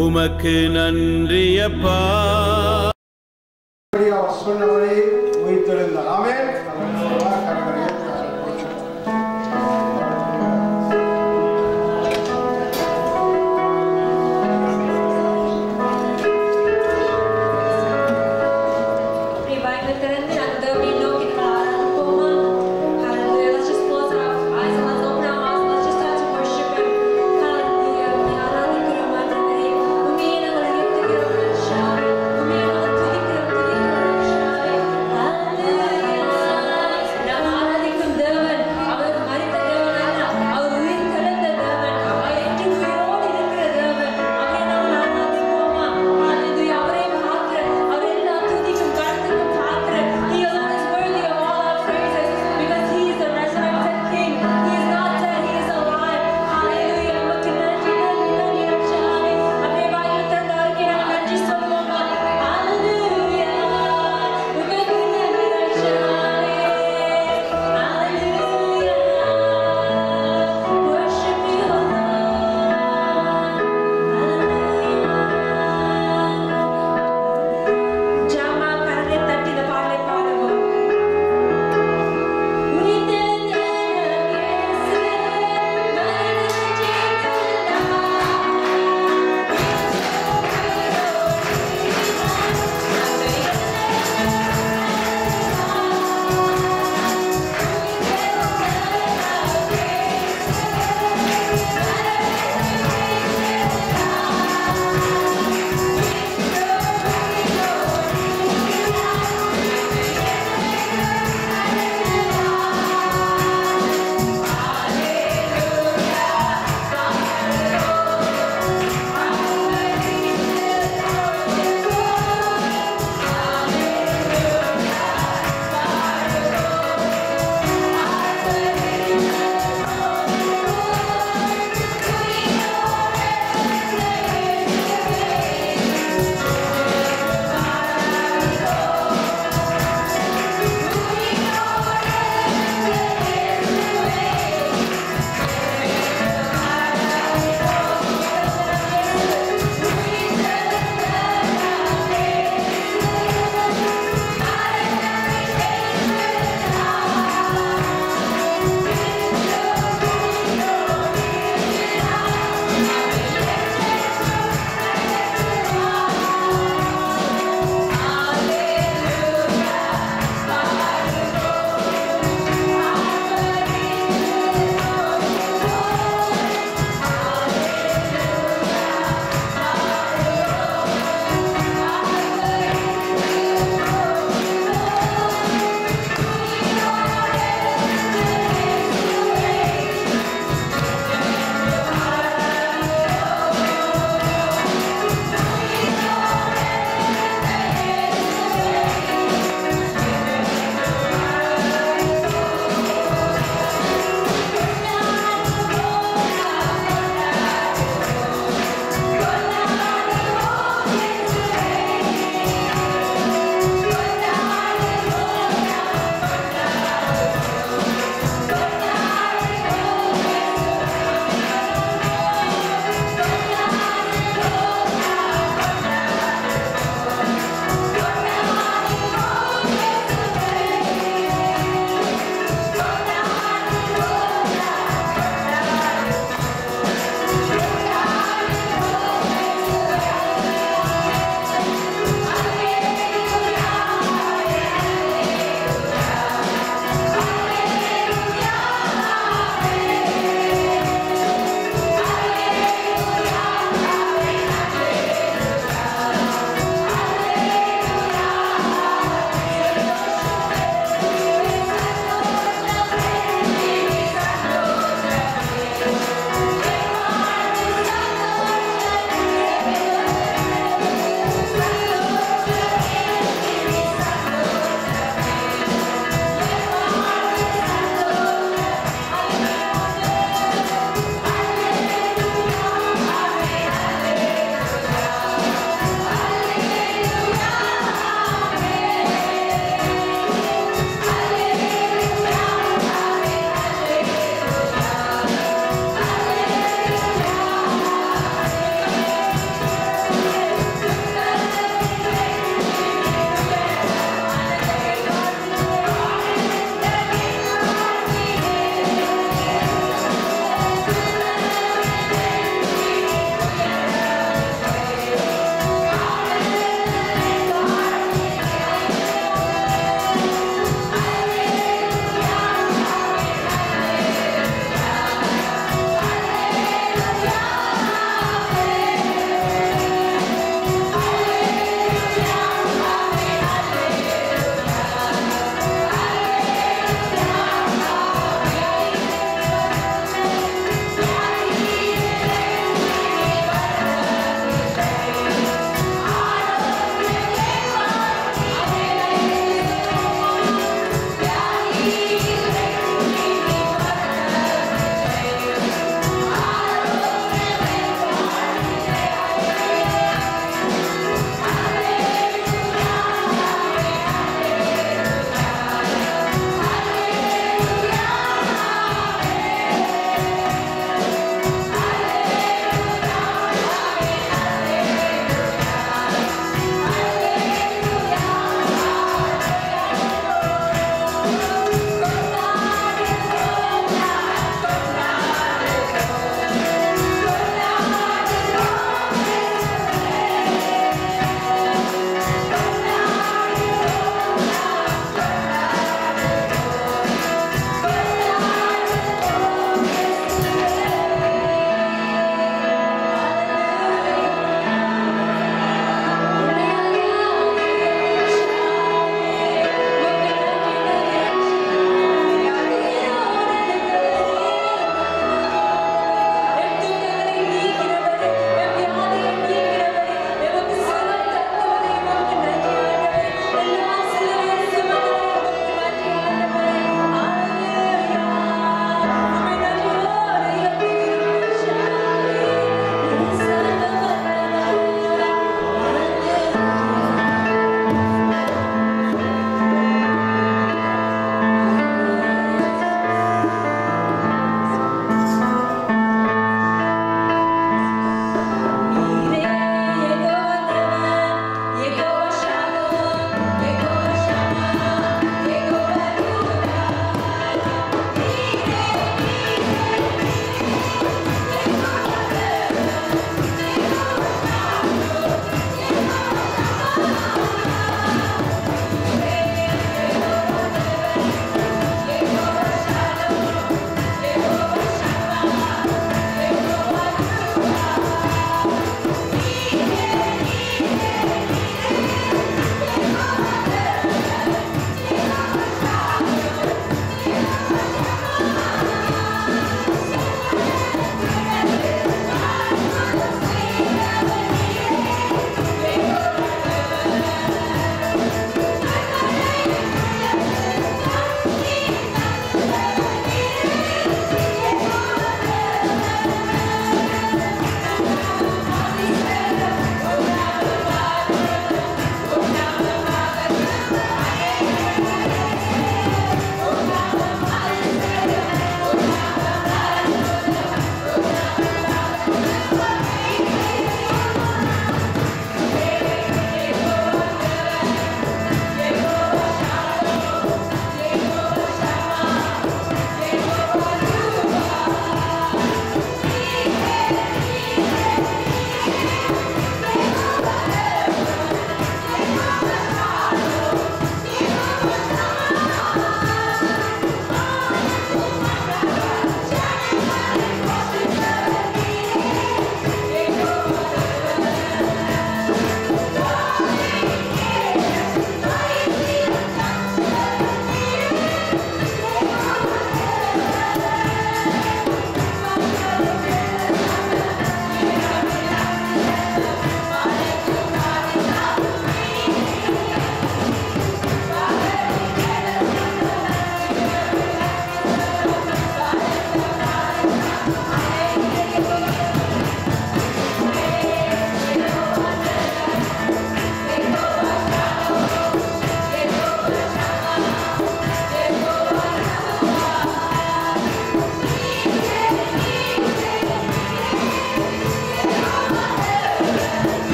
உமக்கு நன்றியப்பா அவர் சொன்னபடி உயிர்த்தெழுந்தார் ஆமென் கர்த்தரை Pri Bible திறந்து நாங்கள் தேவனை நோக்கி நம்ம ஆரம்பிப்போமா? Hallelujah. Let's just close our eyes and let's open our mouths. Let's just start to worship Him. Hallelujah. உம்மை ஆராதிக்கிறோம் ஆண்டவரே. உம்மையே நாங்கள் உயர்த்துகிறோம் ராஜாவே. உம்மையே நாங்கள் துதிக்கிறோம், துதிக்கிறோம் ராஜாவே.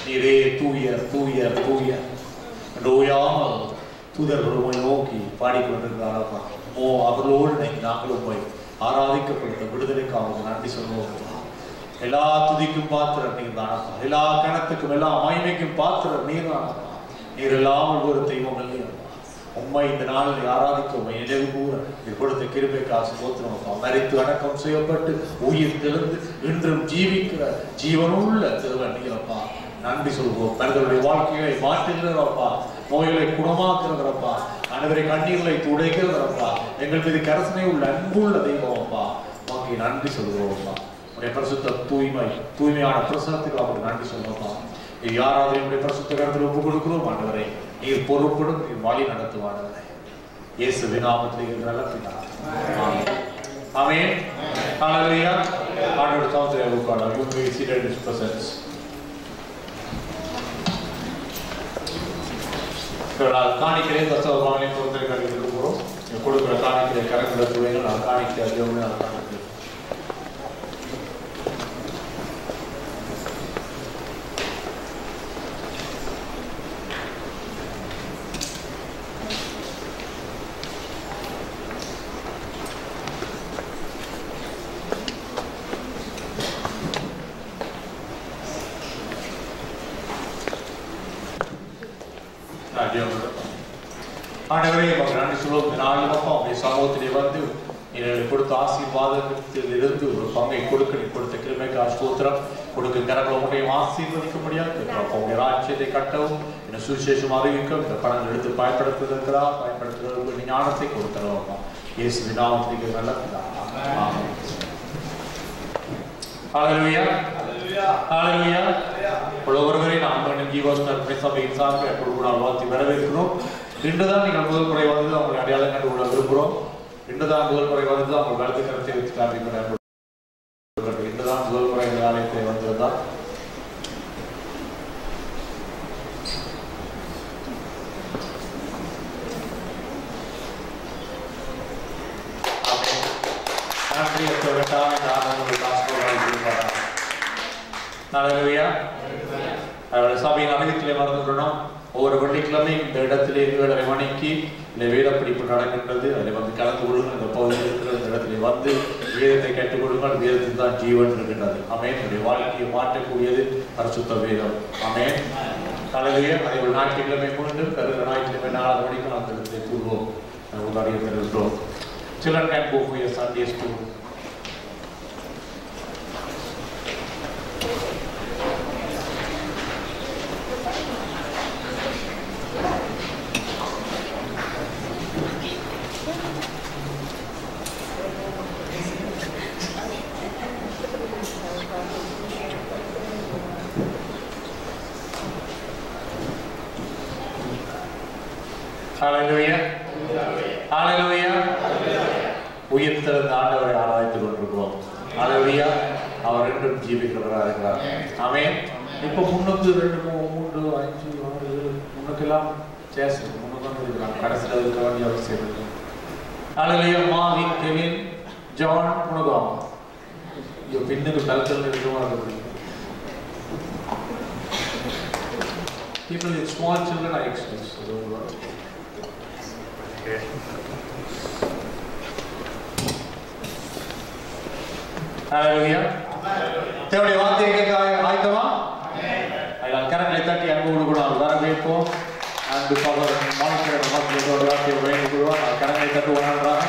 நீரே தூயர் தூயர் தூயர் என்று ஓயாமல் தூதர்கள் உம்மை நோக்கி பாடிக்கொண்டிருக்கிறாரப்பா ஓ அவர்களோடு இன்னைக்கு நாங்களும் போய் ஆராதிக்கப்படுத்த விடுதலைக்காக நன்றி சொல்லுவோம் எல்லா துதிக்கும் பாத்திரம் நீர் தானப்பா எல்லா கணத்துக்கும் எல்லா மகிமைக்கும் பாத்திரம் நீர் தானப்பா நீர் இல்லாமல் ஒரு தெய்வம் இல்லையப்பா உண்மை இந்த நாளில் ஆராதிக்க உண்மை நினைவு கூற நீர் கொடுத்த கிருபை காசு போத்திரமப்பா மறித்து அடக்கம் செய்யப்பட்டு உயிர் தெளிந்து இன்றும் ஜீவிக்கிற ஜீவனுள்ள திருவன் நீரப்பா நன்றி சொல்வோம் மனிதனுடைய வாழ்க்கையை மாற்றுகிறவரப்பா நோய்களை குணமாக்குறவரப்பா அனைவரை கண்ணீர்களை துடைக்கிறவரப்பா எங்கள் மீது கரசனை உள்ள அன்புள்ள தெய்வம் அப்பா உமக்கு நன்றி சொல்கிறோம்ப்பா உடைய பரிசுத்த தூய்மை தூய்மையான பிரசனத்துக்கு அவருக்கு நன்றி சொல்லுவோம்ப்பா இது யாராவது என்னுடைய பரிசுத்த கருத்தில் ஒப்பு கொடுக்கிறோம் ஆண்டவரை நீர் பொறுப்படும் நீர் வழி நடத்துவானவரே இயேசு விநாமத்தில் நல்ல பிதா ஆமென் ஆமென் ஹalleluya ஆண்டவர் தாமத்தை உட்கார you may be seated in his presence நான் காணிக்கிறேன் தசவமானே பொறுத்தரை கருத்து போகிறோம் கொடுக்குற காணிக்கிற கரங்களை துவைங்க நான் காணிக்க அதிகமே நான் காணிக்கிறேன் ஆண்டவரே உமக்கு நன்றி சொல்லுவோம் இந்த நாளிலும் உங்களுடைய சமூகத்திலே வந்து எங்களுக்கு கொடுத்த ஆசீர்வாதத்தில் இருந்து ஒரு பங்கை கொடுக்க நீ கொடுத்த கிருமைக்கு ஆஸ்தோத்திரம் கொடுக்க கரங்களை உங்களையும் ஆசீர்வதிக்க முடியாது உங்களுடைய ராஜ்யத்தை கட்டவும் என்ன சுவிசேஷம் அறிவிக்கும் இந்த பணங்கள் எடுத்து பயன்படுத்துவதற்கிறா பயன்படுத்துவதற்கு ஞானத்தை கொடுக்கிறோம் இயேசு விநாமத்திற்கு நல்ல ஆமென் ஹalleluya ஹalleluya இப்பொழுது ஒருவரை நாம் மீண்டும் ஜீவாஸ்தர் சபையின் சார்பில் எப்பொழுது நாள் வாழ்த்தி வரவேற்கிறோம் இன்றுதான் நீங்கள் முதல் முறை வந்து அவங்களை அடையாளம் கண்டு கொள்ள விரும்புகிறோம் இன்றுதான் முதல் முறை வந்து அவங்க வலது கருத்தை வச்சு காண்பிக்கிறேன் இன்றுதான் முதல் முறை இந்த ஆலயத்தை வந்திருந்தால் நன்றி எத்தவட்டால் இந்த ஆனந்தங்கள் ஆசீர்வாதம் கொடுப்பாரா நாளையா அவருடைய சபையின் அறிவித்திலே மறந்துவிடணும் ஒவ்வொரு வெள்ளிக்கிழமையும் இந்த இடத்திலே ஏழரை மணிக்கு இந்த வேத படிப்பு நடக்கின்றது அதில் வந்து கலந்து கொள்ளுங்கள் இந்த பகுதியில் இருக்கிற இந்த இடத்திலே வந்து வேதத்தை கேட்டுக் கொள்ளுங்கள் வேதத்தில் தான் ஜீவன் இருக்கின்றது அமேன் என்னுடைய வாழ்க்கையை மாற்றக்கூடியது பரிசுத்த வேதம் அமேன் தலைவையே அதே ஒரு ஞாயிற்றுக்கிழமை மீண்டும் கருத ஞாயிற்றுக்கிழமை நாலு மணிக்கு நாம் இந்த இடத்திலே கூறுவோம் உதாரணம் தருகின்றோம் Children can go for your Sunday school. Hallelujah. Hallelujah. உயிர் திறந்த ஆண்டவரை ஆராய்ந்து கொண்டிருக்கிறோம் Hallelujah. அவர் ரெண்டும் ஜீவிக்கிறவராக இருக்கிறார் ஆமென் இப்போ முன்னுக்கு ரெண்டு மூணு மூன்று அஞ்சு ஆறு ஏழு முன்னுக்கெல்லாம் சேஸ் முன்னுக்கு வந்து இருக்கிறாங்க கடைசியில் இருக்க வேண்டிய அவசியம் இல்லை Hallelujah. மாவி கெவின் ஜான் முனுகாம் ஐயோ பின்னுக்கு கல்கல் இருக்கவும் அது பிடிக்கும் People with small children are excused. So don't worry. Okay. Hallelujah. தேவனுடைய வார்த்தையை கேட்க ஆயத்தமா அதனால் கரங்களை தட்டி அன்போடு கூட நாம் வரவேற்போம் அன்பு சகோதரன் மாணிக்கிற மக்களோட வார்த்தையை வேண்டிக் கொள்வோம் நான் கரங்களை தட்டுவோம் நன்றாக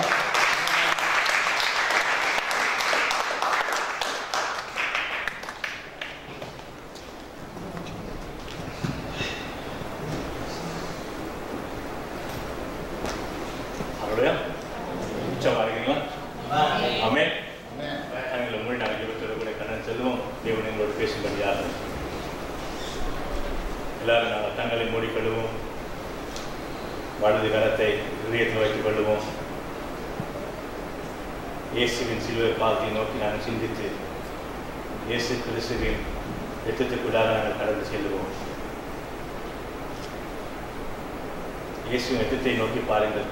அவருடைய உச்சமாக இருக்கீங்களா ஆமென் கண்களை மூடி நாங்கள் ஜெபத்தோட கூட கண்ணன் செல்வம் தேவன் எங்களோடு பேசும்படியாக எல்லாரும் நாங்கள் தங்களை மூடி கொள்வோம் வலது கரத்தை இதயத்தில் வைத்துக் கொள்வோம் இயேசுவின் சிலுவை பாதத்தை நோக்கி நாங்கள் சிந்தித்து இயேசு கிறிஸ்துவின் ரத்தத்துக்குள்ளாக நாங்கள் கடந்து செல்லுவோம் இயேசுவின் ரத்தத்தை நோக்கி பாருங்கள்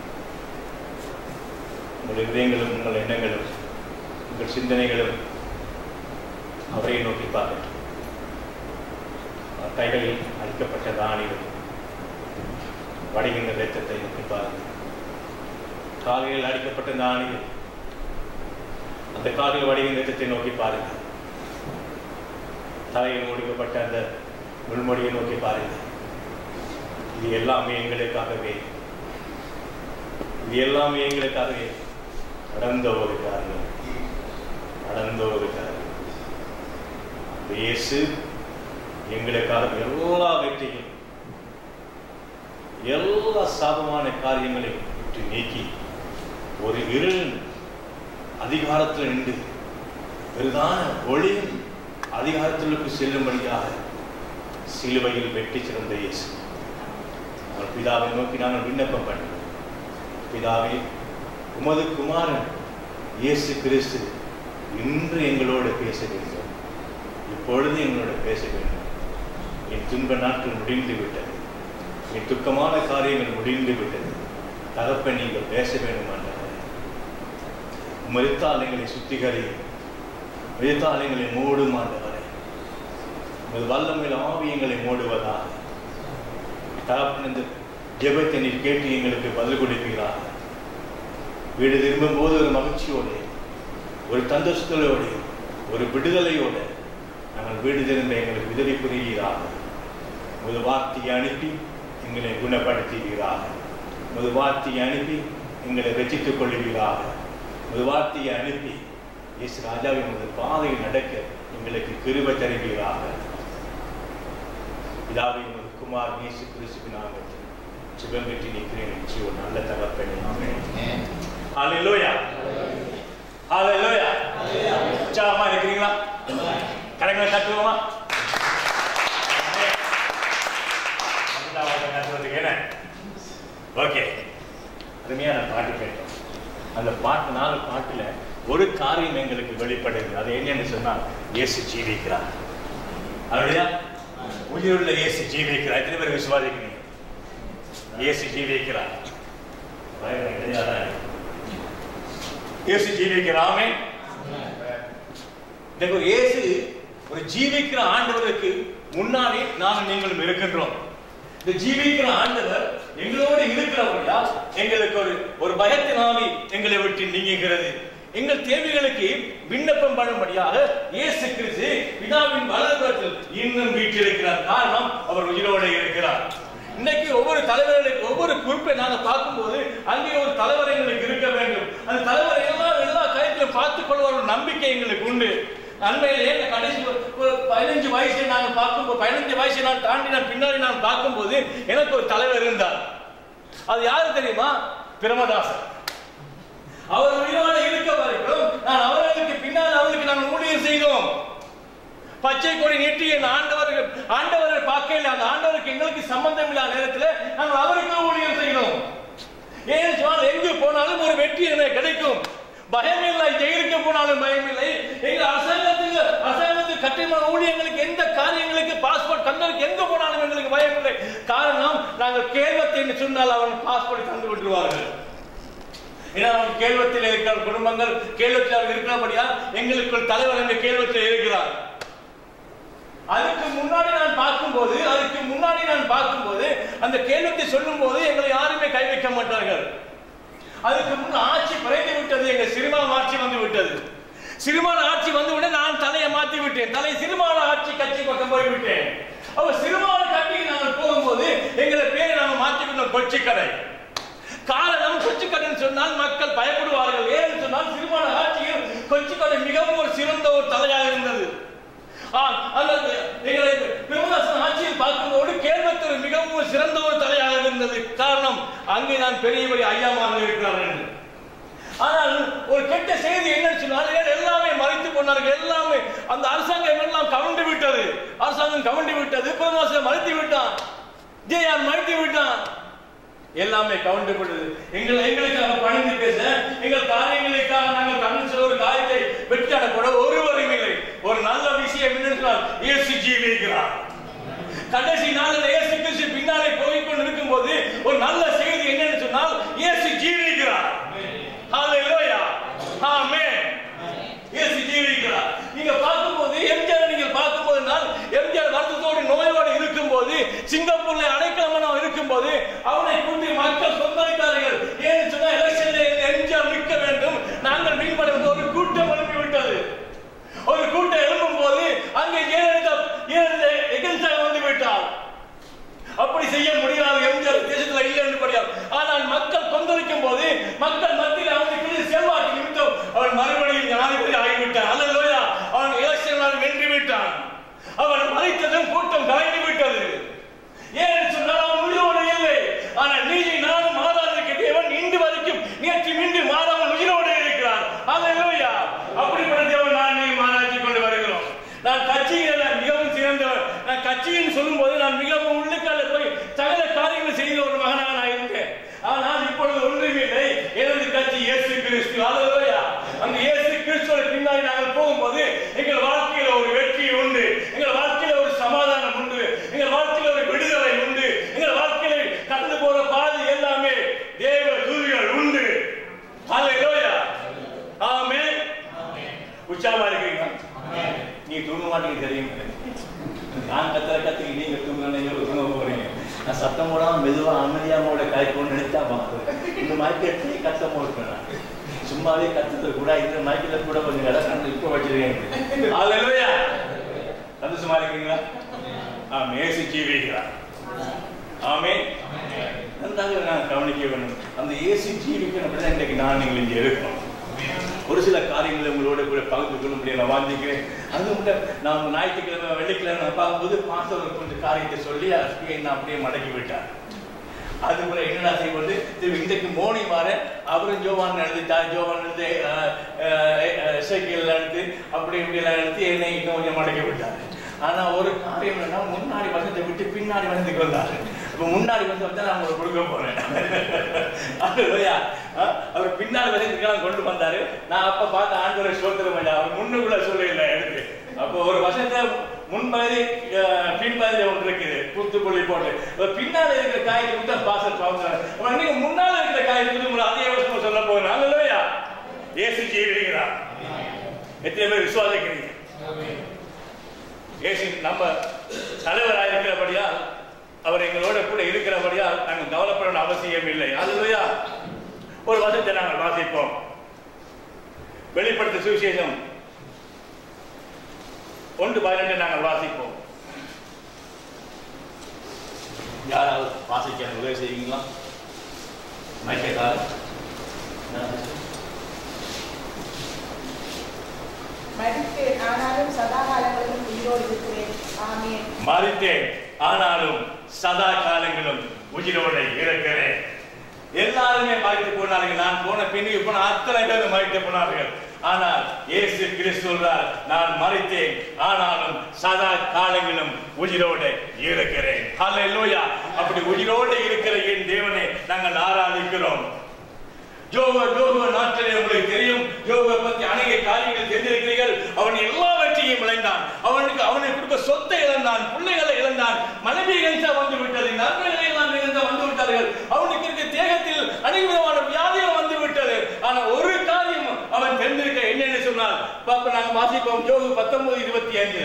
உங்கள் இதயங்களும் உங்கள் எண்ணங்களும் உங்கள் சிந்தனைகளும் அவரை நோக்கி பார்க்கட்டும் கைகளில் அளிக்கப்பட்ட தானியம் வடிகின்ற ரத்தத்தை நோக்கி பாருங்கள் காலையில் அடிக்கப்பட்ட தானியம் அந்த காலில் வடிகின்ற ரத்தத்தை நோக்கி பாருங்கள் தலையில் முடிக்கப்பட்ட அந்த முள்மொழியை நோக்கி பாருங்கள் இது எல்லாமே எங்களுக்காகவே இது எல்லாமே எங்களுக்காகவே நடந்த ஒரு காரியம் நடந்த ஒரு காரியம் அந்த இயேசு எங்களுக்காக எல்லா வெற்றியும் எல்லா சாபமான காரியங்களையும் விட்டு நீக்கி ஒரு இருள் அதிகாரத்தில் நின்று பெரிதான ஒளியின் அதிகாரத்திற்கு செல்லும்படியாக சிலுவையில் வெட்டி சிறந்த இயேசு அவர் பிதாவை நோக்கி நாங்கள் விண்ணப்பம் பண்ணுவோம் பிதாவே உமது குமாரன் இயேசு கிறிஸ்து இன்று எங்களோடு பேச வேண்டும் இப்பொழுது எங்களோடு பேச வேண்டும் என் துன்ப நாட்கள் முடிந்து விட்டது என் துக்கமான காரியங்கள் முடிந்து விட்டது தகப்பன் நீங்கள் பேச வேண்டும் ஆண்டவரே மறுத்தால் எங்களை சுத்திகரி மறுத்தால் எங்களை மூடும் ஆண்டவரே உமது வல்லமையில் ஆவி எங்களை மூடுவதாக தகப்பன் இந்த ஜெபத்தை நீர் கேட்டு எங்களுக்கு பதில் கொடுப்பீராக வீடு திரும்பும் போது ஒரு மகிழ்ச்சியோடு ஒரு தந்தஸ்தலோடு ஒரு விடுதலையோடு நாங்கள் வீடு திரும்ப எங்களுக்கு உதவி புரிவீராக ஒரு வார்த்தையை அனுப்பி எங்களை குணப்படுத்துவீராக ஒரு வார்த்தையை அனுப்பி எங்களை ரசித்துக் கொள்வீராக ஒரு வார்த்தையை அனுப்பி இயேசு ராஜாவின் ஒரு பாதையில் நடக்க எங்களுக்கு கிருபை தருவீராக பிதாவை உமது குமார் இயேசு கிறிஸ்துவின் நாமத்தில் சுகம் பெற்று நிற்கிறேன் நிச்சயம் ஒரு நல்ல தகப்பனே ஆமென் ஹalleluya ஹalleluya உற்சாகமா இருக்கிறீங்களா கரங்களை தட்டுவோமா ஓகே அருமையான பாட்டு கேட்டோம் அந்த பாட்டு நாலு பாட்டுல ஒரு காரியம் எங்களுக்கு வெளிப்படுது அது என்னன்னு சொன்னா இயேசு ஜீவிக்கிறார் அப்படியா உயிருள்ள இயேசு ஜீவிக்கிறார் எத்தனை பேர் விசுவாசிக்கிறீங்க இயேசு ஜீவிக்கிறார் பயமே கிடையாதா? இயேசு ஜீவிக்கிறாமே இந்த ஒரு இயேசு ஒரு ஜீவிக்கிற ஆண்டவருக்கு முன்னாடி நானும் நீங்களும் இருக்கின்றோம் இந்த ஜீவிக்கிற ஆண்டவர் எங்களோடு இருக்கிறபடியா எங்களுக்கு ஒரு ஒரு பயத்தின் ஆவி எங்களை விட்டு நீங்குகிறது எங்கள் தேவைகளுக்கு விண்ணப்பம் பண்ணும்படியாக இயேசு கிறிஸ்து பிதாவின் வலதுபுறத்தில் இன்னும் வீற்றிருக்கிறார் காரணம் அவர் உயிரோடு இருக்கிறார் இன்னைக்கு ஒவ்வொரு தலைவர்களுக்கு ஒவ்வொரு குறிப்பை நாங்க பார்க்கும்போது அங்கே ஒரு தலைவர் எங்களுக்கு இருக்க வேண்டும் அந்த தலைவர் எல்லாம் எல்லா காரியத்திலும் பார்த்துக் கொள்வார் ஒரு நம்பிக்கை எங்களுக்கு உண்டு அண்மையிலே இந்த கடைசி ஒரு- ஒரு பதினஞ்சு வயசை நாங்கள் பார்க்கும்போது பதினஞ்சு வயசை நான் தாண்டி நான் பின்னாடி நான் பார்க்கும்போது எனக்கு ஒரு தலைவர் இருந்தார் அது யாரு தெரியுமா பிரமதாசன் அவர் உயிரோடு இருக்க வரைக்கும் நான் அவர்களுக்கு பின்னால் அவர்களுக்கு நாங்கள் ஊழியர் செய்தோம் பச்சை கொடி நீட்டி என் ஆண்டவர்கள் ஆண்டவரை பார்க்கல அந்த ஆண்டவருக்கு எங்களுக்கு சம்பந்தம் இல்லாத நேரத்தில் நாங்கள் அவருக்கு ஊழியர் செய்தோம் ஏன் சொன்னால் எங்கு போனாலும் ஒரு வெற்றி எனக்கு கிடைக்கும் பயம் இல்லை ஜெயிலுக்கு போனாலும் பயம் இல்லை எங்க அரசாங்கத்துக்கு அரசாங்கத்துக்கு கட்டிமான ஊழியர்களுக்கு எந்த காரியங்களுக்கு பாஸ்போர்ட் தந்ததுக்கு எங்க போனாலும் எங்களுக்கு பயம் இல்லை காரணம் நாங்கள் கேள்வத்தை என்று சொன்னால் அவன் பாஸ்போர்ட் தந்து விட்டுருவார்கள் ஏன்னா அவன் கேள்வத்தில் இருக்கிற குடும்பங்கள் கேள்வத்தில் இருக்கிறபடியா எங்களுக்குள் தலைவர் என்ற கேள்வத்தில் இருக்கிறார் அதுக்கு முன்னாடி நான் பார்க்கும்போது அதுக்கு முன்னாடி நான் பார்க்கும்போது அந்த கேள்வித்தை சொல்லும்போது எங்களை யாருமே கை வைக்க மாட்டார்கள் அதுக்கு முன் ஆட்சி குறைந்து விட்டது எங்க சிறுமான ஆட்சி வந்து விட்டது சிறுமான ஆட்சி வந்து விட நான் தலையை மாத்தி விட்டேன் தலை சிறுமான ஆட்சி கட்சி பக்கம் போய் விட்டேன் அப்ப சிறுமான கட்சிக்கு நாங்கள் போகும்போது எங்களை பேரை நாங்கள் மாற்றி விட்டோம் கொச்சிக்கடை காரணம் கொச்சிக்கடைன்னு சொன்னால் மக்கள் பயப்படுவார்கள் ஏன்னு சொன்னால் சிறுமான ஆட்சியில் கொச்சிக்கடை மிகவும் ஒரு சிறந்த ஒரு தலையாக இருந்தது ஆ, அல்லது எங்களை பிரமதாசன் ஆட்சியில் பார்க்கும்போது கேள்வத்தூர் மிகவும் ஒரு சிறந்த ஒரு தலையாக இருந்தது காரணம் அங்கே நான் பெரியபடி ஐயாமார்கள் இருக்கிறார்கள் என்று. ஆனால் ஒரு கெட்ட செய்தி என்னன்னு சொன்னால் ஏன் எல்லாமே மறைத்து போனார்கள் எல்லாமே அந்த அரசாங்கம் எல்லாம் கவுண்டு விட்டது அரசாங்கம் கவுண்டு விட்டது பிரதமர் மறைத்து விட்டான் ஜெயார் மறைத்து விட்டான் எல்லாமே கவுண்டு விட்டது எங்கள் எங்களுக்காக பணிந்து பேச எங்கள் காரியங்களுக்காக நாங்கள் கண்ணு சொல்ல ஒரு காரியத்தை வெற்றியாட கூட ஒருவரும் இல்லை ஒரு நல்ல விஷயம் என்னன்னு சொன்னால் இயேசு ஜீவிக்கிறார் கடைசி நாளில் இயேசு கிறிஸ்து பின்னாலே போய் கொண்டு இருக்கும்போது ஒரு நல்ல செய்தி என்னன்னு சொன்னால் இயேசு ஜீவிக்கிறார் ஹalleluya ஆமென் இயேசு ஜீவிக்கிறார் நீங்க பார்க்கும்போது எம்ஜிஆர் நீங்கள் பார்க்கும்போது நான் எம்ஜிஆர் வருத்தத்தோடு நோயோடு இருக்கிற அவன் மறைத்ததும் கூட்டம் கலைந்து விட்டது ஏன் சொன்னால் அவன் உயிரோடு இல்லை ஆனால் நீதி நானும் மாறாதற்கு தேவன் இன்று வரைக்கும் நேற்று மீண்டு மாறாமல் உயிரோடு இருக்கிறார் அல்லேலூயா அப்படிப்பட்ட தேவன் நான் நீ மாறாட்சி கொண்டு வருகிறோம் நான் கட்சியில் மிகவும் சிறந்தவர் நான் கட்சின்னு சொல்லும்போது நான் மிகவும் உள்ளுக்கால போய் சகல காரியங்கள் செய்த ஒரு மகனாக நான் இருந்தேன் ஆனால் இப்பொழுது ஒன்றுமில்லை எனது கட்சி இயேசு கிறிஸ்து அல்லேலூயா அந்த இயேசு கிறிஸ்துவோட பின்னாடி நாங்கள் போகும்போது எங்கள் வாழ்க்கையில ஒரு வெற்றி உண்டு எங்கள் வாழ்க்கையில ஒரு சமாதானம் உண்டு எங்கள் வாழ்க்கையில ஒரு விடுதலை உண்டு எங்கள் வாழ்க்கையில கடந்து போற பாதை எல்லாமே தேவ தூதிகள் உண்டு அல்லேலூயா ஆமென் உற்சாகமா இருக்கிறீங்களா நீ தூங்க மாட்டீங்க தெரியும் நான் கத்துற கத்துக்கு நீங்க தூங்குறீங்க தூங்க போறீங்க நான் சத்தம் போடாம மெதுவா அமைதியாமோட காய்க்கணும்னு நினைச்சா பார்க்குறேன் இந்த மைக்கெட்லயே கத்தம் போட்டுப்பேன் நான். சும்மாவே கத்துறது கூட இந்த மைக்கில கூட கொஞ்சம் இடக்கணும் இப்ப வச்சிருக்கேன் அல்லேலூயா சந்தோஷமா இருக்கீங்களா ஆ மேசி ஜீவிக்கிறார் ஆமே நன்றாக நான் கவனிக்க வேண்டும் அந்த ஏசி ஜீவிக்கணும் அப்படின்னா இன்றைக்கு நான் நீங்கள் இங்கே இருக்கணும் ஒரு சில காரியங்களை உங்களோட கூட பகிர்ந்து கொள்ள முடியும் நான் வாங்கிக்கிறேன் அது மட்டும் நான் ஞாயிற்றுக்கிழமை வெள்ளிக்கிழமை நான் பார்க்கும்போது பாஸ்டர் கொஞ்சம் காரியத்தை சொல்லி அப்படியே என்ன அப்படியே மடக்கி விட்டார் அது கூட என்னடா செய்வது திரும்பி இன்றைக்கு மோனி மாற அவரும் ஜோவான் எழுதிட்டா ஜோவான் எழுதி இசைக்கியல் எடுத்து அப்படி இப்படி எல்லாம் எடுத்து என்னை இன்னும் கொஞ்சம் மடக்கி விட்டார் ஆனா ஒரு காரியம் என்னன்னா முன்னாடி வசத்தை விட்டு பின்னாடி வசத்துக்கு வந்தாரு இப்ப முன்னாடி வந்து வந்தா நான் உங்களுக்கு கொடுக்க போறேன் அல்லேலூயா. ஆ, அவர் பின்னாடி வசத்துக்கெல்லாம் கொண்டு வந்தாரு நான் அப்ப பார்த்த ஆண்டவரை சோத்திரம் ஐயா அவர் முன்னுக்குள்ள சொல்லல எடுத்து அப்போ ஒரு வசத்தை முன்பகுதி அஹ், பின்பகுதி ஒன்று இருக்குது குத்துப்புள்ளி போட்டு அப்ப பின்னால இருக்கிற காயத்தை விட்டு பாசல் பாவம் நீங்க முன்னால இருக்கிற காயத்தை விட்டு உங்களை அதே வசனம் சொல்ல போகிறேன் அல்லையா இயேசு ஜீவிக்கிறார் எத்தனை பேர் விசுவாசிக்கிறீங்க இயேசு நம்ம தலைவராக இருக்கிறபடியால் அவர் எங்களோட கூட இருக்கிறபடியால் நாங்கள் கவலைப்பட வேண்டிய அவசியம் இல்லை அல்லையா ஒரு வசத்தை நாங்கள் வாசிப்போம் வெளிப்படுத்த சுவிசேஷம் ஒன்று பதினெட்டு நாங்கள் வாசிப்போம் யாராவது வாசிக்க எனக்கு உதவி செய்வீங்களா மைக்கேக்கார மரித்தேன் ஆனாலும் சதா காலங்களிலும் உயிரோடு இருக்கிறேன் ஆமென் மறித்தேன் ஆனாலும் சதா காலங்களும் உயிரோடு இருக்கிறேன் எல்லாருமே மறித்து போனார்கள் நான் போன பின்னுக்கு போன அத்தனை பேரும் மறித்து போனார்கள் ஆனால் இயேசு கிறிஸ்து சொல்றார் நான் மறித்தேன் ஆனாலும் சதா காலங்களும் உயிரோடு இருக்கிறேன் ஹalleluya அப்படி உயிரோடு இருக்கிற என் தேவனை நாங்கள் ஆராதிக்கிறோம் யோக யோக நாட்களில் உங்களுக்கு தெரியும் யோக பத்தி அநேக காரியங்கள் தெரிந்திருக்கிறீர்கள் அவன் எல்லாவற்றையும் இழந்தான் அவனுக்கு அவனுக்கு கொடுக்க சொத்தை இழந்தான் பிள்ளைகளை இழந்தான் மனைவி இழந்த வந்து விட்டது நண்பர்களை எல்லாம் இழந்த வந்து விட்டார்கள் அவனுக்கு இருக்க தேகத்தில் அநேக விதமான வியாதிகள் வந்து விட்டது ஆனா ஒரு காரியம் அவன் தெரிந்திருக்க என்னன்னு சொன்னால் பாப்ப நாங்க வாசிப்போம் யோகு பத்தொன்பது இருபத்தி அஞ்சு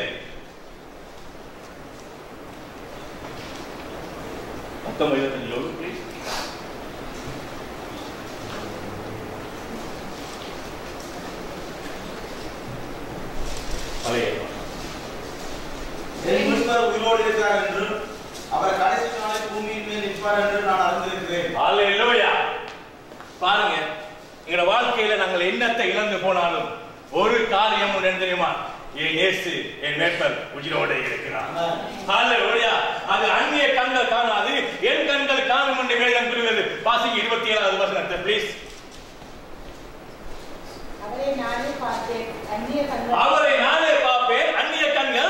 பத்தொன்பது இருபத்தஞ்சு யோகு please. பழைய ஏற்பாடு. என் மீட்பர் உயிரோடு இருக்கிறார் என்றும் அவர் கடைசி நாளில் பூமியின் மேல் நிற்பார் என்று நான் அறிந்திருக்கிறேன் ஹalleluya பாருங்க எங்களோட வாழ்க்கையில நாங்கள் என்னத்தை இழந்து போனாலும் ஒரு காரியம் ஒன்று என்ன தெரியுமா என் இயேசு என் மேற்பர் உயிரோடு இருக்கிறார் ஹalleluya அது அந்நிய கண்கள் காணாது என் கண்கள் காணும் என்று வேதம் கூறுகிறது பாசிங்க இருபத்தி ஏழாவது வசனத்தை ப்ளீஸ் அவரை நானே பார்த்தேன் அந்நிய கண்கள் அவரை நானே பார்ப்பேன் அந்நிய கண்கள்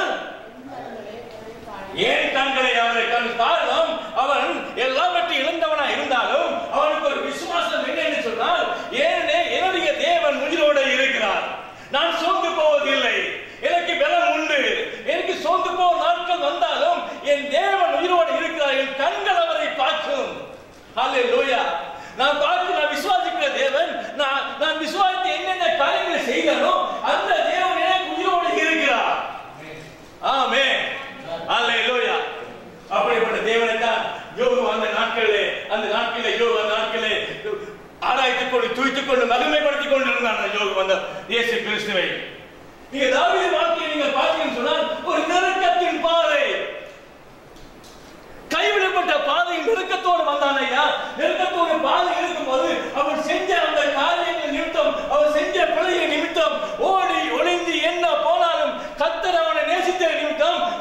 ஏன் கண்களை அவரை கண் காரணம் அவன் எல்லாவற்றையும் இழந்தவனா இருந்தாலும் அவனுக்கு ஒரு விசுவாசம் என்ன என்று சொன்னால் ஏனே என்னுடைய தேவன் உயிரோடு இருக்கிறார் நான் சோர்ந்து போவதில்லை எனக்கு பலம் உண்டு எனக்கு சோர்ந்து போக நாட்கள் வந்தாலும் என் தேவன் உயிரோடு இருக்கிறார் என் கண்கள் அவரை பார்க்கும் ஹalleluya நான் பார்த்து நான் விசுவாசிக்கிற தேவன் நான் நான் விசுவாசித்து என்னென்ன காரியங்களை செய்தனோ அந்த தேவன் எனக்கு உயிரோடு இருக்கிறார் ஆமே அல்லேலூயா அப்படிப்பட்ட தேவனை தான் யோகு அந்த நாட்களிலே அந்த நாட்களிலே யோகு அந்த நாட்களிலே ஆராய்த்துக் கொண்டு துய்த்துக் கொண்டு மகிமைப்படுத்திக் கொண்டு இருந்தான் அந்த யோகு வந்த இயேசு கிறிஸ்துவை நீங்க தாவீது வாழ்க்கையை நீங்க பார்த்தீங்கன்னு சொன்னால் ஒரு நெருக்கத்தின் பாதை கைவிடப்பட்ட பாதையின் நெருக்கத்தோடு வந்தான் ஐயா நெருக்கத்தோடு பாதை இருக்கும்போது அவன் செஞ்ச அந்த காரியங்கள் நிமித்தம் அவன் செஞ்ச பிழையை நிமித்தம் ஓடி ஒளிந்து என்ன போனாலும் கத்தர் அவனை நேசித்த நிமித்தம்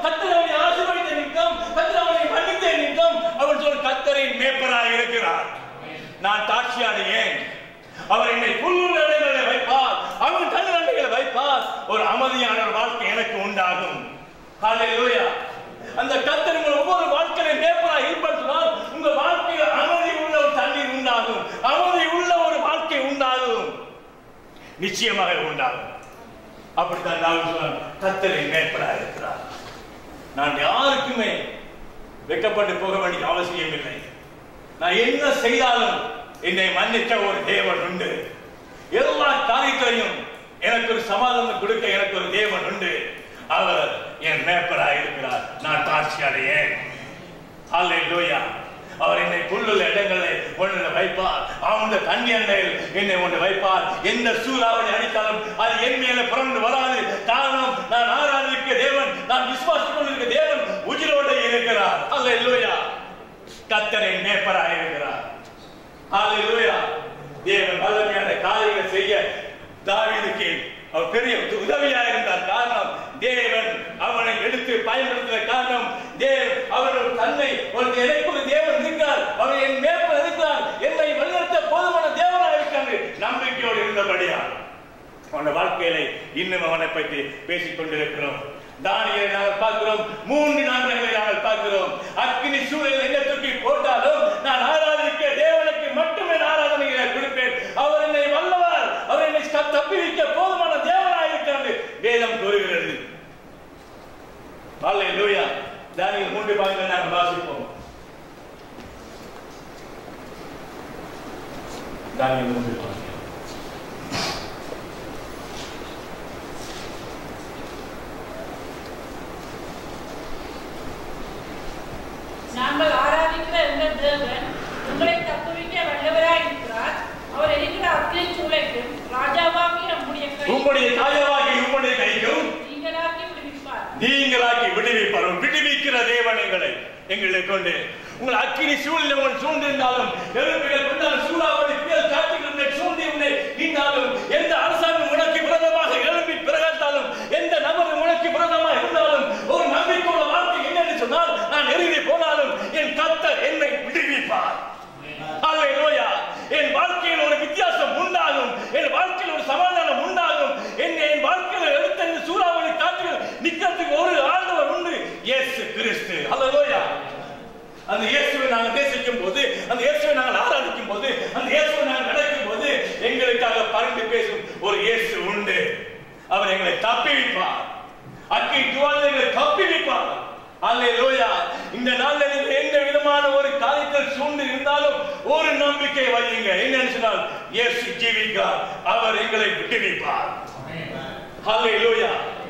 நான் தாட்சி அடையேன் அவர் என்னை புல்லுடைகளை வைப்பார் அவன் கண்ணுகளை வைப்பார் ஒரு அமைதியான ஒரு வாழ்க்கை எனக்கு உண்டாகும் ஹalleluya அந்த கத்தர் உங்கள் ஒவ்வொரு வாழ்க்கையில மேப்பரா இருப்பதால் உங்க வாழ்க்கையில் அமைதி உள்ள ஒரு தண்ணீர் உண்டாகும் அமைதி உள்ள ஒரு வாழ்க்கை உண்டாகும் நிச்சயமாக உண்டாகும் அப்படித்தான் நான் சொன்னார் கத்தரை மேற்படா இருக்கிறார் நான் யாருக்குமே வெக்கப்பட்டு போக வேண்டிய அவசியம் இல்லை நான் என்ன செய்தாலும் என்னை மன்னிக்க ஒரு தேவன் உண்டு எல்லா காரியத்தையும் எனக்கு ஒரு சமாதானம் கொடுக்க எனக்கு ஒரு தேவன் உண்டு அவர் என் மேப்பராக இருக்கிறார் நான் தாட்சி அடையேன் அல்லேலூயா அவர் என்னை புல்லுள்ள இடங்களை ஒன்று வைப்பார் அந்த தண்ணி எண்ணெயில் என்னை ஒன்று வைப்பார் எந்த சூறாவளி அடித்தாலும் அது என் மேல புறந்து வராது காரணம் நான் ஆராதிக்க தேவன் நான் விசுவாசிக் கொண்டிருக்க தேவன் உயிரோடு இருக்கிறார் அல்லேலூயா கத்தரை மேப்பராக இருக்கிறார் அல்லேலூயா தேவன் வல்லமையான காரியங்களை செய்ய தாவீதுக்கு அவர் பெரிய உதவியா இருந்தார் காரணம் தேவன் அவனை எடுத்து பயன்படுத்தின காரணம் தேவ் அவர் ஒரு தன்னை ஒரு எனக்கு ஒரு தேவன் இருக்கிறார் அவர் என் மேற்ப இருக்கிறார் என்னை வழிநடத்த போதுமான தேவனாக இருக்காரு நம்பிக்கையோடு இருந்தபடியா அவன வாழ்க்கையில இன்னும் அவனை பற்றி பேசிக் கொண்டிருக்கிறோம் தானியலை நாங்கள் பார்க்கிறோம் மூன்று நான்களை நாங்கள் பார்க்கிறோம் அக்கினி சூழல் என்ன தூக்கி போட்டாலும் நான் ஆராதிக்க தேவனுக்கு மட்டுமே நான் ஆராதனைகளை கொடுப்பேன் அவர் என்னை வல்லவர் அவர் என்னை க- தப்புவிக்க போதுமான தேவனாக இருக்கிறது வேதம் கூறுகிறது அல்லேலூயா தானியல் மூன்று பாகங்களை நாங்கள் வாசிப்போம் தானியல் மூன்று பாகங்கள் நாங்கள் ஆராதிக்கிற எங்கள் தேவன் உங்களை தப்புவிக்க வல்லவராய் இருக்கிறார் அவர் இருக்கிற அக்கினி சூளைக்கும் ராஜாவாகிய நம்முடைய கை உம்முடைய தாயவாகி உம்முடைய கைக்கும் நீங்களாக்கி விடுவிப்பார் நீங்களாக்கி விடுவிப்பார் விடுவிக்கிற தேவன் எங்களை எங்களை கொண்டு உங்கள் அக்கினி சூழ்நிலை உங்கள் சூழ்ந்திருந்தாலும் நெருப்புகள் கொண்டாலும் சூறாவளி புயல் காற்றுகள் உன்னை சூழ்ந்து உன்னை நீண்டாலும் எந்த அரசாங்கம் உனக்கு விரோதமாக எழும்பி பிறகாத்தாலும் எந்த நபர் உனக்கு விரோதமாக இருந்தாலும் ஒரு நம்பிக்கையுள்ள வார்த்தை என்னன்னு சொன்னால் நான் நெருங்கி போனாலும் என் கத்தர் என்னை விடுவிப்பார் அல்லேலூயா என் வாழ்க்கையில் ஒரு வித்தியாசம் உண்டாகும் என் வாழ்க்கையில் ஒரு சமாதானம் உண்டாகும் என் என் வாழ்க்கையில் எடுத்த இந்த சூறாவளி காற்றுகள் நிக்கிறதுக்கு ஒரு ஆண்டவர் உண்டு இயேசு கிறிஸ்து அல்லேலூயா அந்த இயேசுவை நாங்கள் நேசிக்கும் போது அந்த இயேசுவை நாங்கள் ஆராதிக்கும் போது அந்த இயேசுவை நாங்கள் நடக்கும் போது எங்களுக்காக பறந்து பேசும் ஒரு இயேசு உண்டு அவர் எங்களை தப்பிவிப்பார் அக்கி துவால் எங்களை தப்பிவிப்பார் அல்லேலூயா இந்த நாளில் நீங்கள் எந்த விதமான ஒரு காரியத்தில் சூழ்ந்து இருந்தாலும் ஒரு நம்பிக்கை வையுங்க என்னன்னு சொன்னால் இயேசு ஜீவிக்கார் அவர் எங்களை விட்டுவிப்பார் அல்லேலூயா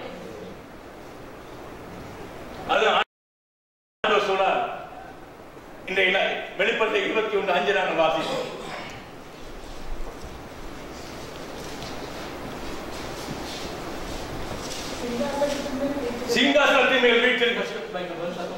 அது ஆண்டவர் சொன்னார் இந்த இல- வெளிப்படுத்த இருபத்தி ஒன்று அஞ்சு நாங்கள் வாசிப்போம் சிங்காசனத்தின் மேல் வீட்டில்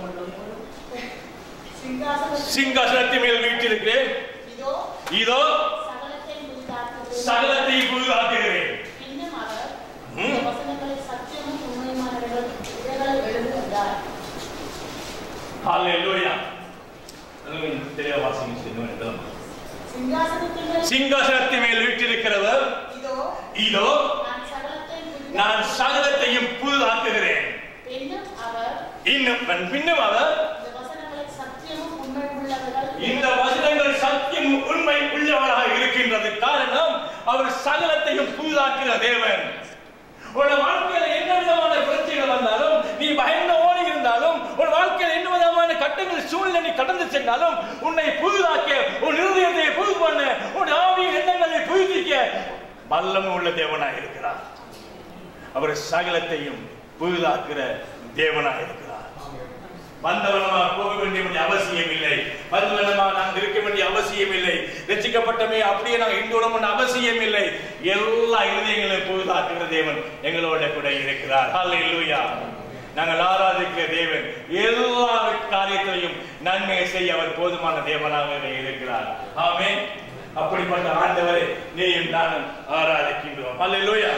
சிங்காசனத்தில் சிங்காசனத்தின் மேல் வீட்டிருக்கிறேன் இதோ இதோ சகலத்தை புதிதாக்குகிறேன். சகலத்தை புதிதாக்குகிறேன் இன்னும் அவர் ம். இந்த வசனங்களை சத்தியமும் உண்மையுமானவர்கள் இவைகள் எழுதுகிறார் ஹalleluya அதுவும் தெரிய வாசிங்க செய்யணும் என்றால் சிங்காசனத்தின் மேல் சிங்காசனத்தின் மேல் வீட்டிருக்கிறவர் இதோ இதோ நான் சகலத்தை நான் சகலத்தையும் புதிதாக்குகிறேன் இன்னும் அவர் இன்னும் பின்னும் அவர் இந்த வசனங்களை சத்தியமும் உண்மை உள்ளவர்கள் இந்த வசனங்கள் சத்தியம் உண்மை உள்ளவராக இருக்கின்றது காரணம் அவர் சகலத்தையும் புதிதாக்குகிற தேவன் உன் வாழ்க்கையில என்ன விதமான பிரச்சனைகள் வந்தாலும் நீ பயந்த ஓடி இருந்தாலும் உன் வாழ்க்கையில் என்ன விதமான கட்டங்கள் சூழ்நிலை நீ கடந்து சென்றாலும் உன்னை புதிதாக்க உன் இருதயத்தை புது பண்ண உன் ஆவியின் எண்ணங்களை புதுப்பிக்க வல்லமை உள்ள தேவனாக இருக்கிறார் அவர் சகலத்தையும் புதிதாக்குற தேவனாக இருக்கிறார் வந்தவனமா போக வேண்டிய வேண்டிய அவசியம் இல்லை வந்தவனமா நாங்கள் இருக்க வேண்டிய அவசியம் இல்லை ரசிக்கப்பட்டமே அப்படியே நாங்கள் இந்துடமும் அவசியம் இல்லை எல்லா இருதயங்களையும் புதிதாக்குகிற தேவன் எங்களோட கூட இருக்கிறார் ஹalleluya நாங்கள் ஆராதிக்கிற தேவன் எல்லா காரியத்தையும் நன்மையை செய்ய அவர் போதுமான தேவனாக இருக்கிறார் ஆமென் அப்படிப்பட்ட ஆண்டவரை நீயும் நானும் ஆராதிக்கின்றோம் ஹalleluya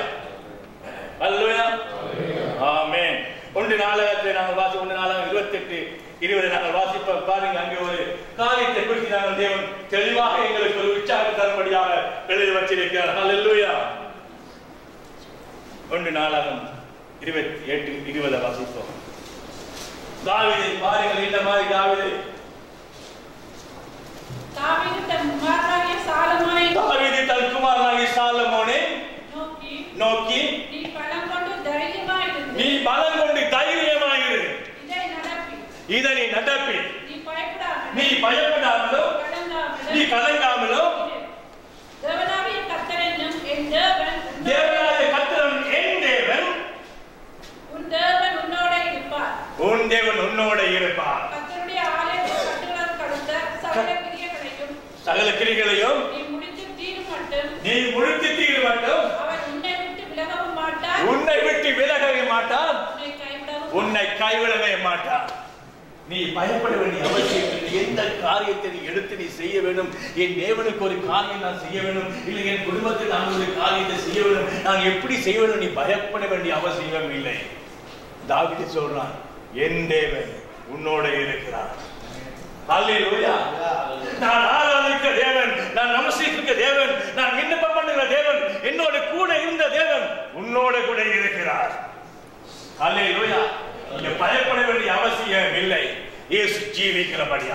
ஹalleluya ஆமென் ஒன்று நாளாகத்தை நாங்கள் வாசி ஒன்று நாளாக இருபத்தெட்டு இருபது நாங்கள் வாசிப்போம் பாருங்க அங்கே ஒரு காரியத்தை குறித்து நாங்கள் தேவன் தெளிவாக எங்களுக்கு ஒரு உற்சாகம் தரும்படியாக எழுதி வச்சிருக்கிறார் ஹalleluya ஒன்று நாளாகும் இருபத்தி எட்டு இருபதை வாசிப்போம் தாவீதை பாருங்கள் இந்த மாதிரி தாவீதை தாவீது தன் குமாரனாகிய சாலமோனை தாவீது தன் குமாரனாகிய சாலமோனை நோக்கி நோக்கி நீ பலம் கொண்டு தைரியமாயிருந்து நீ பலம் கொண்டு தைரியமாயிரு இதை நடப்பி இதை நீ நடப்பி நீ பயப்படாமல் நீ பயப்படாமலோ நீ கலங்காமல் கலங்காமலோ தேவனாகிய கர்த்தரென்னும் என் தேவன் உன்னோடு- தேவனாய கத்திரன் என் தேவன் உன் தேவன் உன்னோட இருப்பார் உன் தேவன் உன்னோட இருப்பார் கர்த்தருடைய ஆலயத்தில் கட்டுகிறது கடுத்த சகல கிரியைகளையும் சகல கிரிகளையும் நீ முடித்து தீரும் மட்டும் நீ முடித்து தீர வேண்டும் அவர் உன்னை விட்டு விலகவும் மாட்டார் உன்னை விட்டு விலகவே மாட்டான் உன்னை கைவிடவும் உன்னை கைவிடவே மாட்டான் நீ பயப்பட வேண்டிய அவசியம் இல்லை எந்த காரியத்தை நீ எடுத்து நீ செய்ய வேண்டும் என் தேவனுக்கு ஒரு காரியம் நான் செய்ய வேண்டும் இல்லை என் குடும்பத்தில் நான் ஒரு காரியத்தை செய்ய வேண்டும் நான் எப்படி செய்ய வேண்டும் நீ பயப்பட வேண்டிய அவசியம் இல்லை தாவிது சொல்றான் என் தேவன் உன்னோட இருக்கிறார் அல்லேலூயா நான் ஆராதிக்க தேவன் நான் நமஸ்கரிக்க தேவன் நான் விண்ணப்பம் பண்ணுகிற தேவன் என்னோட கூட இருந்த தேவன் உன்னோட கூட இருக்கிறார் அல்லேலூயா நீங்க பயப்பட வேண்டிய அவசியம் இல்லை இயேசு ஜீவிக்கிறபடியா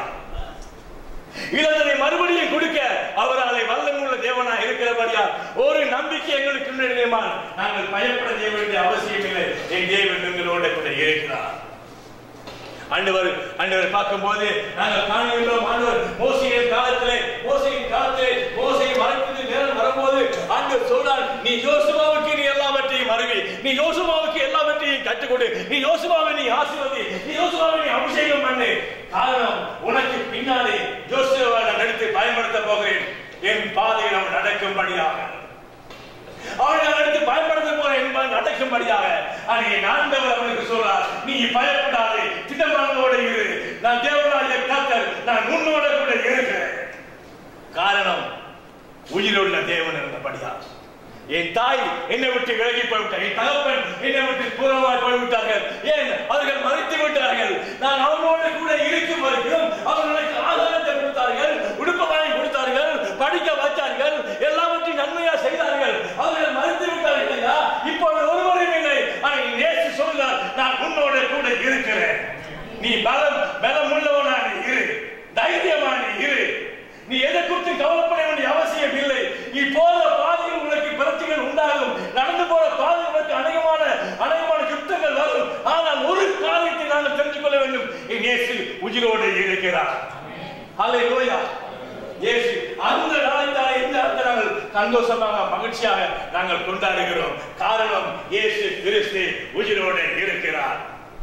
இழந்ததை மறுபடியும் கொடுக்க அவராலே வல்லமுள்ள தேவனா இருக்கிறபடியா ஒரு நம்பிக்கை எங்களுக்கு முன்னேறியமா நாங்கள் பயப்பட வேண்டிய அவசியம் இல்லை என் தேவன் எங்களோட கூட இருக்கிறார் ஆண்டவர் ஆண்டவர் பார்க்கும்போது நாங்கள் காணுகின்றோம் ஆண்டவர் மோசையின் காலத்திலே மோசையின் காலத்திலே மோசையை மறைப்பது நேரம் வரும்போது ஆண்டவர் சொல்றார் நீ யோசுவாவுக்கு நீ எல்லாவற்றையும் அறிவி நீ யோசுவாவுக்கு எல்லாவற்றையும் கற்றுக் கொடு நீ யோசுவாவை நீ ஆசீர்வதி நீ யோசுவாவை நீ அபிஷேகம் பண்ணு காரணம் உனக்கு பின்னாலே யோசுவாவை நான் எடுத்து பயன்படுத்த போகிறேன் என் பாதையில் அவன் நடக்கும்படியாக அவனை நான் எடுத்து பயன்படுத்த போறேன் என்பது நடக்கும்படியாக ஆனால் என் ஆண்டவர் அவனுக்கு சொல்றார் நீ பயப்படாதே திட்டமானோட இரு நான் தேவனாய கர்த்தர் நான் உன்னோட கூட இருக்கிறேன் காரணம் உயிருள்ள தேவன் இருந்தபடியா என் தாய் என்னை விட்டு விலகி போய்விட்டார் என் தகப்பன் என்னை விட்டு தூரமாய் போய்விட்டார்கள் ஏன் அவர்கள் மறைத்து விட்டார்கள் நான் அவனோடு கூட இருக்கும் வரைக்கும் அவர்களுக்கு ஆதாரத்தை கொடுத்தார்கள் உடுப்பு வாங்கி கொடுத்தார்கள் படிக்க வைத்தார்கள் எல்லாவற்றையும் நன்மையா செய்தார்கள் அவர்கள் மறைத்து விட்டார்கள் இல்லையா இப்பொழுது ஒருவரும் இல்லை ஆனால் நேற்று சொல்கிறார் நான் உன்னோட கூட இருக்கிறேன் நீ பலம் பலம் உள்ளவனாக இரு தைரியமான இரு நீ எதை குறித்து கவலைப்பட வேண்டிய அவசியம் இல்லை நீ போற பாதையில் உனக்கு பிரச்சனைகள் உண்டாகும் நடந்து போற பாதையில் உனக்கு அநேகமான அநேகமான யுத்தங்கள் வரும் ஆனால் ஒரு காரியத்தை நாங்கள் தெரிந்து கொள்ள வேண்டும் என் இயேசு உயிரோடு இருக்கிறார் ஹalleluya இயேசு அந்த நாளை தான் இந்த அந்த நாங்கள் சந்தோஷமாக மகிழ்ச்சியாக நாங்கள் கொண்டாடுகிறோம் காரணம் இயேசு கிறிஸ்து உயிரோடு இருக்கிறார்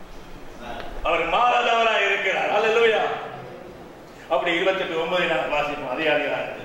அவர் மாறாதவராய் இருக்கிறார் ஹalleluya அப்படி இருபத்தெட்டு ஒன்பதை நாங்கள் வாசிப்போம் அதிகாரிகளாக இருக்கு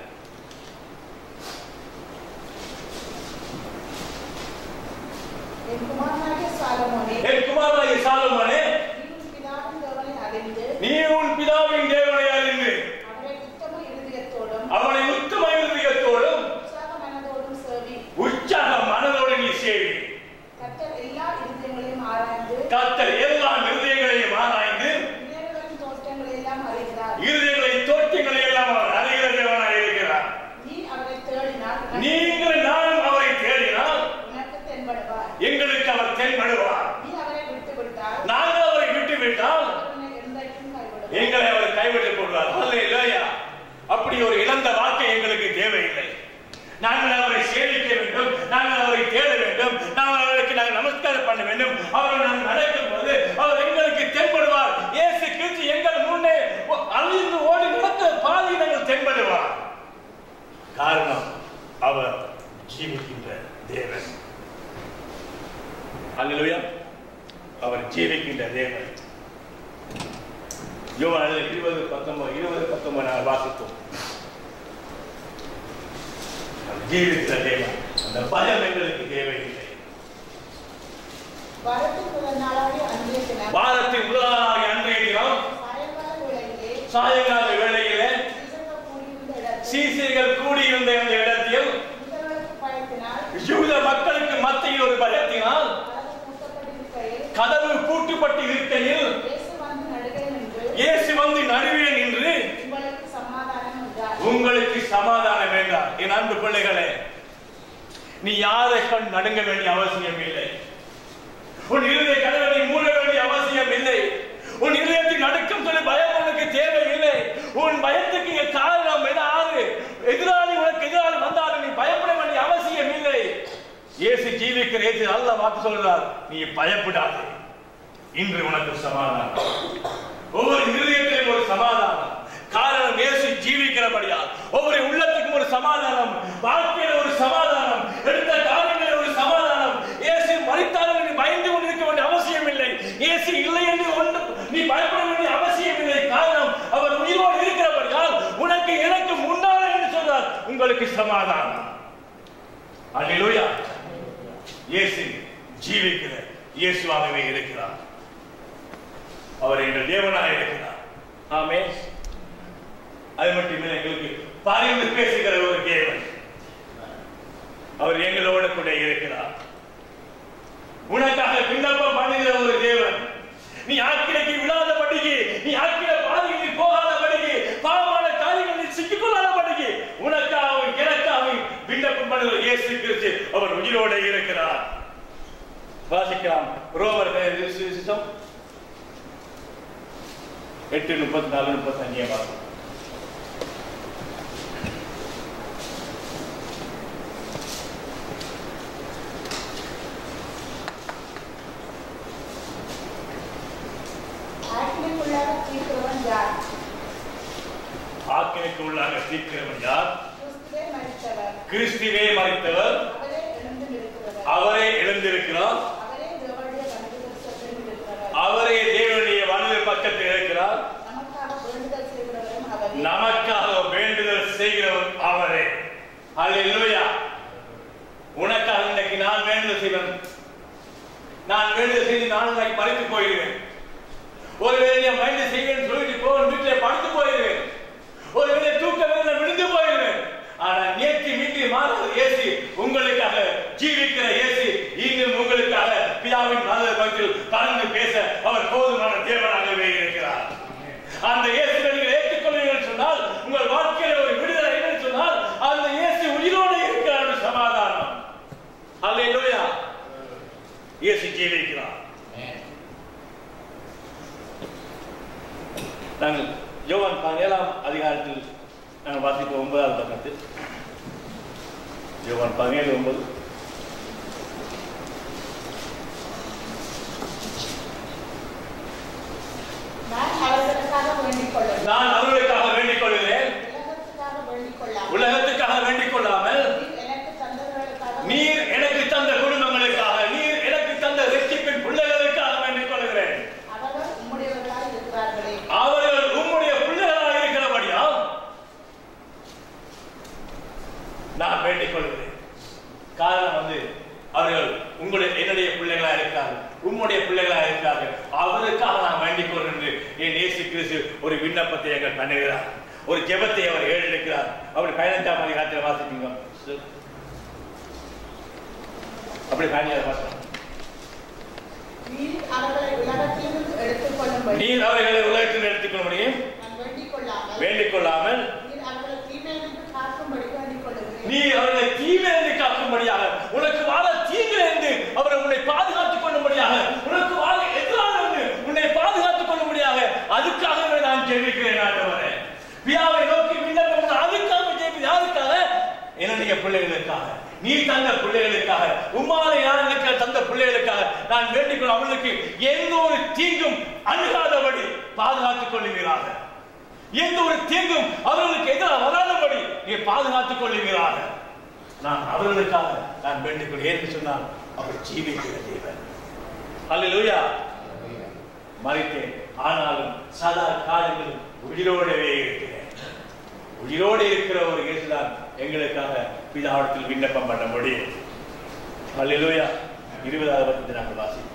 என் குமாரனாகிய சாலமோனே என் குமாரனாகிய சாலமோனே நீ உன் பிதாவின் தேவனை அறிந்து நீ உன் பிதாவின் தேவனை அறிந்து அவரை உத்தம இருதயத்தோடும் அவனை உத்தம இருதயத்தோடும் உற்சாக மனதோடும் சேவி உற்சாக மனதோடு நீ சேவி கர்த்தர் எல்லா இருதயங்களையும் ஆராய்ந்து கர்த்தர் எல்லா இருதயங்களையும் ஆராய்ந்து இதயங்களின் தோற்றங்களை எல்லாம் அறிகிறார் இருதயங்களை தோற்றங்களை எல்லாம் அவர் அறிகிற தேவனாய் இருக்கிறார் நீ அவரை தேடினால் நீங்கள் நானும் அவரை தேடினால் உனக்கு தென்படுவார் எங்களுக்கு அவர் தென்படுவார் நீ அவரை விட்டு விட்டால் நாங்கள் அவரை விட்டு விட்டால் உன்னை என்றைக்கும் கைவிடுவார் எங்களை அவர் கைவிட்டு போடுவார் அல்லேலூயா அப்படி ஒரு இழந்த வாழ்க்கை எங்களுக்கு தேவையில்லை நாங்கள் அவரை சேவிக்க வேண்டும் நாங்கள் அவரை தேட வேண்டும் நாங்கள் அவருக்கு நாங்கள் நமஸ்காரம் பண்ண வேண்டும் அவரை நாங்கள் நடக்கும் போது அவர் எங்களுக்கு தென்படுவார் இயேசு கிறிஸ்து எங்கள் முன்னே ஒ- அழிந்து ஓடி நடந்த பாதை நாங்கள் தென்படுவார் காரணம் அவர் ஜீவிக்கின்ற தேவன் அல்லேலூயா அவர் ஜீவிக்கின்ற தேவன் யோவான் இருபது பத்தொன்பது இருபது பத்தொன்பது நாங்கள் வாசித்தோம் அவர் ஜீவிக்கிற தேவன் அந்த பயம் எங்களுக்கு தேவையில்லை வாரத்தின் முதல் நாளாகிய அன்றைய தினம் வாரத்தின் முதலாக அன்றைய தினம் சாயங்கால வேளையிலே சாயங்கால வேளையிலே சீசர்கள் கூடியிருந்த சீசர்கள் கூடியிருந்த இடத்தில் இந்த இடத்தில் யூதர்களுக்கு பயத்தினால் யூத மக்களுக்கு மத்தியில் ஒரு பயத்தினால் கதவு பூட்டப்பட்டிருக்கையில் கதவு பூட்டுப்பட்டு இருக்கையில் இயேசு வந்து நடுவே நின்று இயேசு வந்து நடுவே நின்று உங்களுக்கு சமாதானம் என்றார் உங்களுக்கு சமாதானம் வேண்டாம் என் அன்பு பிள்ளைகளே நீ யாரை கண் நடுங்க வேண்டிய அவசியம் இல்லை உன் இருதய கதவை மூட வேண்டிய அவசியம் இல்லை உன் இதயத்தின் நடுக்கம் சொல்லி பயம் உனக்கு தேவையில்லை உன் பயத்துக்கு இங்க காரணம் யாரு எதிராளி உனக்கு எதிராளி வந்தாலும் நீ பயப்பட வேண்டிய அவசியம் இல்லை இயேசு ஜீவிக்கிற இயேசு நல்ல வாக்கு சொல்றார் நீ பயப்படாதே இன்று உனக்கு சமாதானம் ஒவ்வொரு இருதயத்திலும் ஒரு சமாதானம் காரணம் இயேசு ஜீவிக்கிறபடியா ஒவ்வொரு உள்ளத்துக்கும் ஒரு சமாதானம் வாழ்க்கையில ஒரு சமாதானம் எடுத்த காரியங்களில் ஒரு சமாதானம் இயேசு மறித்தாலும் நீ பயந்து கொண்டிருக்க வேண்டிய அவசியம் இல்லை இயேசு இல்லை என்று ஒன்று நீ பயப்பட வேண்டிய அவசியம் இல்லை காரணம் அவர் உயிரோடு இருக்கிறபடியால் உனக்கு எனக்கு முன்னால் என்று சொல்றார் உங்களுக்கு சமாதானம் அல்லேலூயா இயேசு ஜீவிக்கிற இயேசுவாகவே இருக்கிறார் அவர் எங்கள் தேவனாக இருக்கிறார் ஆமே அது மட்டுமில்லை எங்களுக்கு பரிந்து பேசுகிற ஒரு தேவன் அவர் எங்களோட கூட இருக்கிறார் உனக்காக விண்ணப்பம் பண்ணுகிற ஒரு தேவன் நீ ஆக்கிரைக்கு விழாதபடிக்கு நீ ஆக்கிர பாதையில் போகாதபடிக்கு பாவமான காரியங்களில் சிக்கிக்கொள்ளாதபடிக்கு உனக்காக எனக்காக விண்ணப்பம் பண்ணுகிற இயேசு கிறிஸ்து அவர் உயிரோட இருக்கிறார் வாசிக்கலாம் ரோமர் விசேஷம் எட்டு முப்பத்தி நாலு முப்பத்தி அஞ்சே மாதம் ஆக்கினைக்குள்ளாக தீர்க்கிறவன் யார் ஆக்கினைக்கு உள்ளாக சீக்கிரவன் யார் கிறிஸ்துவே மரித்தவர் கிறிஸ்துவே மறித்தவர் அவரே எழுந்து நிற்கிறவர் அவரே எழுந்திருக்கிறார் அவரே தேவனுடைய வலது பக்கத்தில் இருக்கிறவர் அவரே தேவனுடைய வலது பக்கத்தில் இருக்கிறார் நமக்காக வேண்டுதல் செய்கிறவரும் அவரே நமக்காக வேண்டுதல் செய்கிறவர் அவரே அல்லேலூயா உனக்காக இன்றைக்கு நான் வேண்டுதல் செய்வேன் நான் வேண்டுதல் செய்து நான் இன்னைக்கு பறித்து போயிடுவேன் ஒருவேளை என் வேண்டுதல் செய்வேன் சொல்லிட்டு போ வீட்டில் படுத்து போயிடுவேன் ஒருவேளை தூக்க வேலை விழுந்து போயிடுவேன் ஆனா நேற்று மீட்டு மாறாத இயேசு உங்களுக்காக ஜீவிக்கிற இயேசு இன்னும் உங்களுக்காக பிதாவின் நல்ல பக்தியில் கலந்து பேச அவர் போதுமான தேவனாகவே இருக்கிறார் அந்த இயேசுவை நீங்கள் ஏற்றுக்கொள்வீர்கள் சொன்னால் உங்கள் வாழ்க்கையில ஒரு விடுதலை என்னன்னு சொன்னால் அந்த இயேசு உயிரோடு இருக்கிறார் சமாதானம் அல்லேலூயா இயேசு ஜீவிக்கிறார் நாங்கள் யோவான் பதினேழாம் அதிகாரத்தில் நாங்கள் வாசிப்போம் ஒன்பதாவது பக்கத்தில் யோவான் பதினேழு ஒன்பது நான் அவர்களுக்காக வேண்டிக் கொள்ளுவேன் நான் அவர்களுக்காக வேண்டிக் கொள்கிறேன் உலகத்துக்காக வேண்டிக் கொள்ளாமல் உலகத்துக்காக வேண்டிக் கொள்ளாமல் நீர் எனக்கு தந்தவர்களுக்காக நீர் எனக்கு தந்த குடும்பங்களுக்காக நீர் எனக்கு தந்த ரட்சிப்பின் பிள்ளைகளுக்காக வேண்டிக் கொள்கிறேன் அவர்கள் உம்முடையவர்களாக இருக்கிறார்களே அவர்கள் உம்முடைய பிள்ளைகளாக இருக்கிறபடியா நான் வேண்டிக் கொள்கிறேன் காரணம் வந்து அவர்கள் உங்களுடைய என்னுடைய பிள்ளைகளா இருக்கார்கள் உம்முடைய பிள்ளைகளா இருக்கார்கள் அவருக்காக நான் வேண்டிக் கொள்கிறேன் என்று என் இயேசு கிறிஸ்து ஒரு விண்ணப்பத்தை எங்கள் பண்ணுகிறார் ஒரு ஜெபத்தை அவர் ஏறெடுக்கிறார் அப்படி பதினஞ்சாம் அதிகாரத்தில் வாசிப்பீங்க அப்படி பதினஞ்சாவது வாசம் நீர் அவர்களை உலகத்திலிருந்து எடுத்துக் கொள்ளும்படி நீர் அவர்களை உலகத்தில் எடுத்துக்கொள்ள முடியும் நான் வேண்டிக் கொள்ளாமல் வேண்டிக் கொள்ளாமல் நீர் அவர்களை தீமையிலிருந்து காக்கும்படி வேண்டிக் கொள்ளுகிறேன் நீ அவர்களை தீமையிலிருந்து காக்கும்படியாக உனக்கு வாழ தீங்கிலிருந்து அவரை உன்னை பாதுகாத்துக் கொள்ளும்படியாக உனக்கு வாழ எதிரானது உன்னை பாதுகாத்துக் கொள்ளும்படியாக அதுக்காகவே நான் ஜெபிக்கிறேன் ஆண்டவரே பியாவை நோக்கி விண்ணப்பம் பண்ண அதுக்காக ஜெபி யாருக்காக என்னுடைய பிள்ளைகளுக்காக நீ தந்த பிள்ளைகளுக்காக உம்மால யாருக்கு தந்த பிள்ளைகளுக்காக நான் வேண்டிக்கொள்ள அவர்களுக்கு எந்த ஒரு தீங்கும் அணுகாதபடி பாதுகாத்துக் கொள்ளுகிறாங்க எந்த ஒரு தீங்கும் அவர்களுக்கு எதிராக வராதபடி நீ பாதுகாத்துக் கொள்ளுகிறாங்க நான் அவர்களுக்காக நான் வேண்டிக் கொள் ஏன்னு சொன்னால் அவர் ஜீவிக்கிற தேவன் அல்லேலூயா மறித்தேன் ஆனாலும் சதா காலங்களும் உயிரோடவே இருக்கிறேன் உயிரோடு இருக்கிற ஒரு இயேசுதான் எங்களுக்காக பிதாவிடத்தில் விண்ணப்பம் பண்ண முடியும் அல்லேலூயா இருபதாவது பத்தி நாங்கள் வாசிப்போம்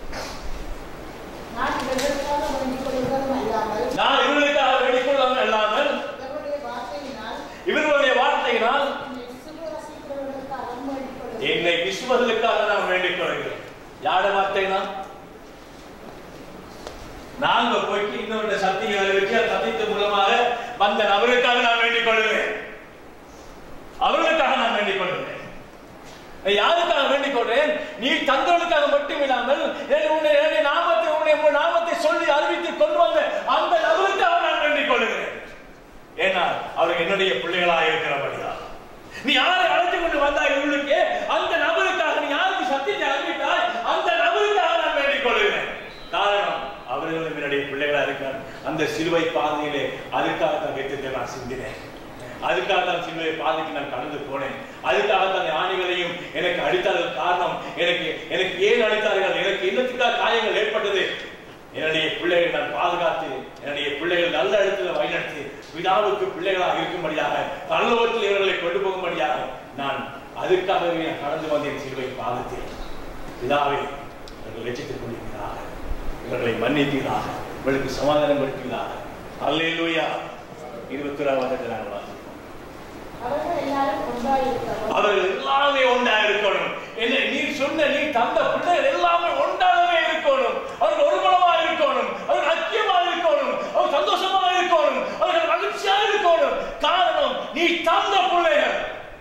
நான் இவர்களுக்காக வேண்டிக் கொள்வதும் அல்லாமல் நான் இவர்களுக்காக வேண்டிக் கொள்ளாமல் அல்லாமல் இவருடைய வார்த்தையினால் இவர்களுடைய வார்த்தையினால் என்னை விசுவாசிக்கிறவர்களுக்காக வேண்டிக் கொள்கிறேன் என்னை விசுவதற்காக நான் வேண்டிக் கொள்கிறேன் யார வார்த்தைனா நாங்க போய்க்கு இன்னொரு சத்தியங்களை வச்சு அந்த சத்தியத்தின் மூலமாக வந்த நபருக்காக நான் வேண்டிக் கொள்கிறேன் அவர்களுக்காக நான் வேண்டிக் கொள்கிறேன் யாருக்காக வேண்டிக் கொள்றேன் நீ தந்தவனுக்காக மட்டும் இல்லாமல் என் உன்னை என்னுடைய நாமத்தை உன்னுடைய உன் நாமத்தை சொல்லி அறிவித்து கொண்டு வந்த அந்த நபருக்காக நான் வேண்டிக் கொள்கிறேன் ஏன்னா அவர் என்னுடைய பிள்ளைகளாக இருக்கிறபடியா நீ யாரை அழைத்து கொண்டு வந்தாய் இவளுக்கு அந்த நபருக்காக நீ யாருக்கு சத்தியத்தை அறிவித்தாய் அந்த நபருக்காக நான் வேண்டிக் கொள்கிறேன் காரணம் அவர்களும் என்னுடைய பிள்ளைகளா இருக்கார் அந்த சிலுவை பாதையிலே அதுக்காக தான் வைத்தத்தை நான் சிந்தினேன் அதுக்காக தான் சிலுவை பாதைக்கு நான் கடந்து போனேன் அதுக்காக தான் ஆணிகளையும் எனக்கு அடித்ததற்கு காரணம் எனக்கு எனக்கு ஏன் அடித்தார்கள் எனக்கு என்னத்துக்காக காயங்கள் ஏற்பட்டது என்னுடைய பிள்ளைகளை நான் பாதுகாத்து என்னுடைய பிள்ளைகள் நல்ல இடத்துல வழிநடத்தி பிதாவுக்கு பிள்ளைகளாக இருக்கும்படியாக பரலோகத்தில் இவர்களை கொண்டு போகும்படியாக நான் அதுக்காகவே நான் கடந்து வந்தேன் சிலுவை பாதத்தில் பிதாவை இவர்கள் ரசித்துக் கொள்கிறார் இவர்களை மன்னித்தீராக இவர்களுக்கு சமாதானம் படுத்துகிறார் அல்லேலூயா இருபத்தி ஓராவது நாங்கள் வாசிப்போம் அவர்கள் எல்லாரும் ஒன்றாயிருக்கவும் அவர்கள் எல்லாமே ஒன்றா இருக்கணும் என்ன நீ சொன்ன நீ தந்த பிள்ளைகள் எல்லாமே ஒன்றாகவே இருக்கணும் அவர்கள் ஒருமனமா இருக்கணும் அவர்கள் ஐக்கியமா இருக்கணும் அவர்கள் சந்தோஷமா இருக்கணும் அவர்கள் மகிழ்ச்சியா இருக்கணும் காரணம் நீ தந்த பிள்ளைகள்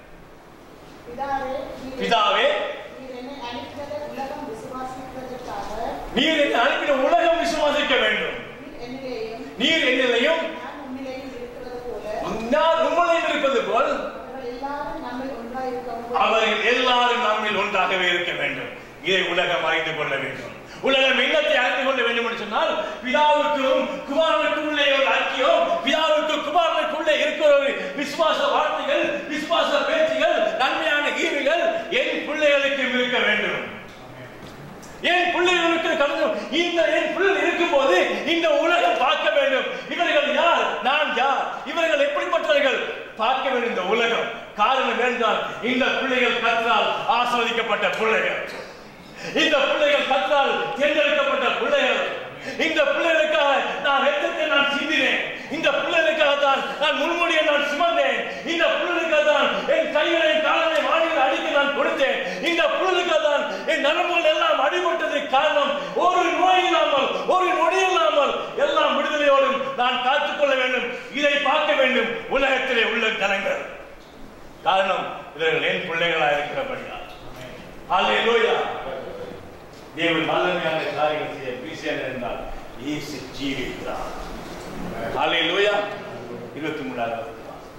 பிதாவே நீர் பிதாவே நீர் என்னை அனுப்பினதை உலகம் விசுவாசிப்பதற்காக நீர் என்னை அனுப்பின உலகம் விசுவாசிக்க வேண்டும் நீர் என்னிலேயும் நீர் என்னிலையும் நான் உன்னிலேயும் இருக்கிறது போல நான் உங்களையும் இருப்பது போல் அவர்கள் எல்லாரும் நம்மில் ஒன்றாயிருக்கவும் அவர்கள் எல்லாரும் நம்மில் ஒன்றாகவே இருக்க வேண்டும் இதை உலகம் அறிந்து கொள்ள வேண்டும் உலகம் என்னத்தை அறிந்து கொள்ள வேண்டும் என்று சொன்னால் பிதாவுக்கும் குமாரனுக்கும் உள்ளே ஒரு ஐக்கியம் பிதாவுக்கும் குமாரனுக்குள்ளே இருக்கிற ஒரு விசுவாச வார்த்தைகள் விசுவாச பேச்சுகள் நன்மையான ஈவுகள் என் பிள்ளைகளுக்கும் இருக்க வேண்டும் என் பிள்ளைகளுக்கு கடந்து இந்த என் பிள்ளைகள் இருக்கும்போது இந்த உலகம் பார்க்க வேண்டும் இவர்கள் யார் நான் யார் இவர்கள் எப்படிப்பட்டவர்கள் பார்க்க வேண்டும் இந்த உலகம் காரணம் என்றால் இந்த பிள்ளைகள் கற்றால் ஆஸ்வதிக்கப்பட்ட பிள்ளைகள் இந்த பிள்ளைகள் கற்றால் தேர்ந்தெடுக்கப்பட்ட பிள்ளைகள் இந்த பிள்ளைகளுக்காக நான் ரத்தத்தை நான் சிந்தினேன் இந்த பிள்ளைகளுக்காக தான் நான் முன்முடியை நான் சுமந்தேன் இந்த பிள்ளைகளுக்காக தான் என் கைகளை காலனை வாணியில் அடிக்க நான் கொடுத்தேன் இந்த பிள்ளைகளுக்காக தான் என் நரம்புகள் எல்லாம் அடிபட்டது காரணம் ஒரு நோய் இல்லாமல் ஒரு நொடி இல்லாமல் எல்லாம் விடுதலையோடும் நான் காத்துக்கொள்ள வேண்டும் இதை பார்க்க வேண்டும் உலகத்திலே உள்ள ஜனங்கள் காரணம் இவர்கள் என் பிள்ளைகளா இருக்கிறபடியா அல்லேலூயா தேவன் வல்லமையான காரியங்கள் செய்ய பிசியன் என்றால் இயேசு ஜீவிக்கிறார் அல்லேலூயா இருபத்தி மூணாவது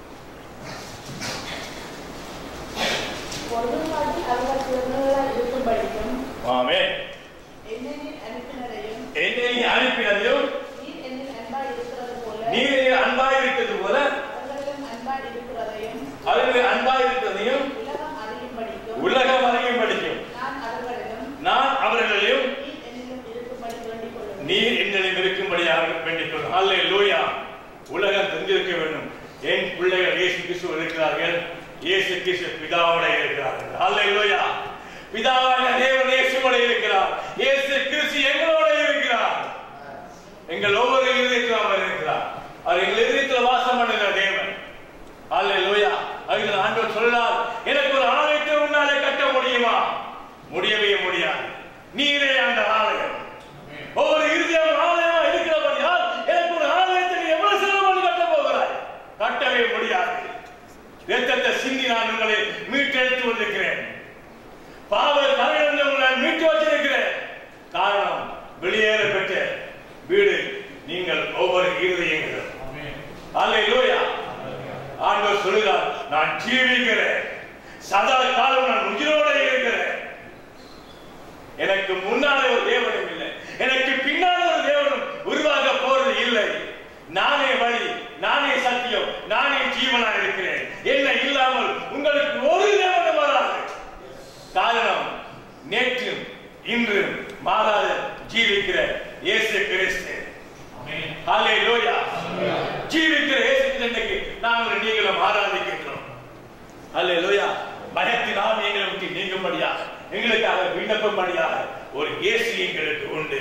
ஒருவருக்காட்டி அவர்கள் குழந்தைகளாய் இருக்கும்படிக்கும் ஆமே என்னை நீர் அனுப்பினதையும் என்னை நீ அனுப்பினதையும் நீர் என்னில் அன்பாய் இருக்கிறது போல நீர் அன்பாய் இருக்கிறது போல அவர்களிலும் அன்பாய் இருக்கிறதையும் அவர்கள் அன்பாய் இருக்கிறதையும் உலகம் அறியும்படிக்கும் உலகம் அறியும் படிக்கும் நான் அவர்களிடம் நான் அவர்களையும் நீர் என்னிலும் இருக்கும்படி வேண்டிக் கொள்கிறேன் நீர் என்னிடம் இருக்கும்படியாக வேண்டிக் கொள்ளும் அல்லேலூயா உலகம் தெரிஞ்சிருக்க வேண்டும் என் பிள்ளைகள் இயேசு கிறிஸ்து இருக்கிறார்கள் இயேசு கிறிஸ்து பிதாவோட இருக்கிறார்கள் அல்லேலூயா பிதாவான தேவன் இயேசுவோட இருக்கிறார் இயேசு கிறிஸ்து எங்களோட இருக்கிறார் எங்கள் ஒவ்வொரு இதயத்தில் அவர் இருக்கிறார் அவர் எங்கள் இதயத்தில் வாசம் பண்ணுகிற தேவன் அல்லேலூயா அதுக்கு ஆண்டவர் சொல்றார் எனக்கு ஒரு ஆலயத்தை உன்னாலே கட்ட முடியுமா முடியவே முடியாது நீரே அந்த ஆலயம் ஒவ்வொரு இறுதியாக ஆலயமா இருக்கிறபடியால் எனக்கு ஒரு ஆலயத்தை நீ எவ்வளவு செலவு கட்ட போகிறாய் கட்டவே முடியாது ரத்தத்தை சிந்தி நான் உங்களை மீட்டெடுத்து வந்திருக்கிறேன் பாவ தலையிலிருந்து உங்களை மீட்டு வச்சிருக்கிறேன் காரணம் வெளியேற பெற்ற வீடு நீங்கள் ஒவ்வொரு இருதயங்களும் அல்லேலூயா ஆண்டவர் சொல்கிறார் நான் ஜீவிக்கிறேன் சதா காலம் நான் உயிரோட இருக்கிறேன் எனக்கு முன்னாலே ஒரு தேவனும் இல்லை எனக்கு பின்னாலே ஒரு தேவனும் உருவாக போறது இல்லை நானே வழி நானே சத்தியம் நானே ஜீவனா இருக்கிறேன் என்ன இல்லாமல் உங்களுக்கு ஒரு தேவனும் வராது காரணம் நேற்று இன்று மாறாத ஜீவிக்கிற இயேசு கிறிஸ்து ஹalleluya ஜீவிக்கிற இயேசு கிறிஸ்துக்கு நாங்கள் நீங்களும் ஆராதிக்கின்றோம் ஹalleluya பயத்தின் ஆவி எங்களை விட்டு நீங்கும்படியாக எங்களுக்காக விண்ணப்பம்படியாக ஒரு இயேசு எங்களுக்கு உண்டு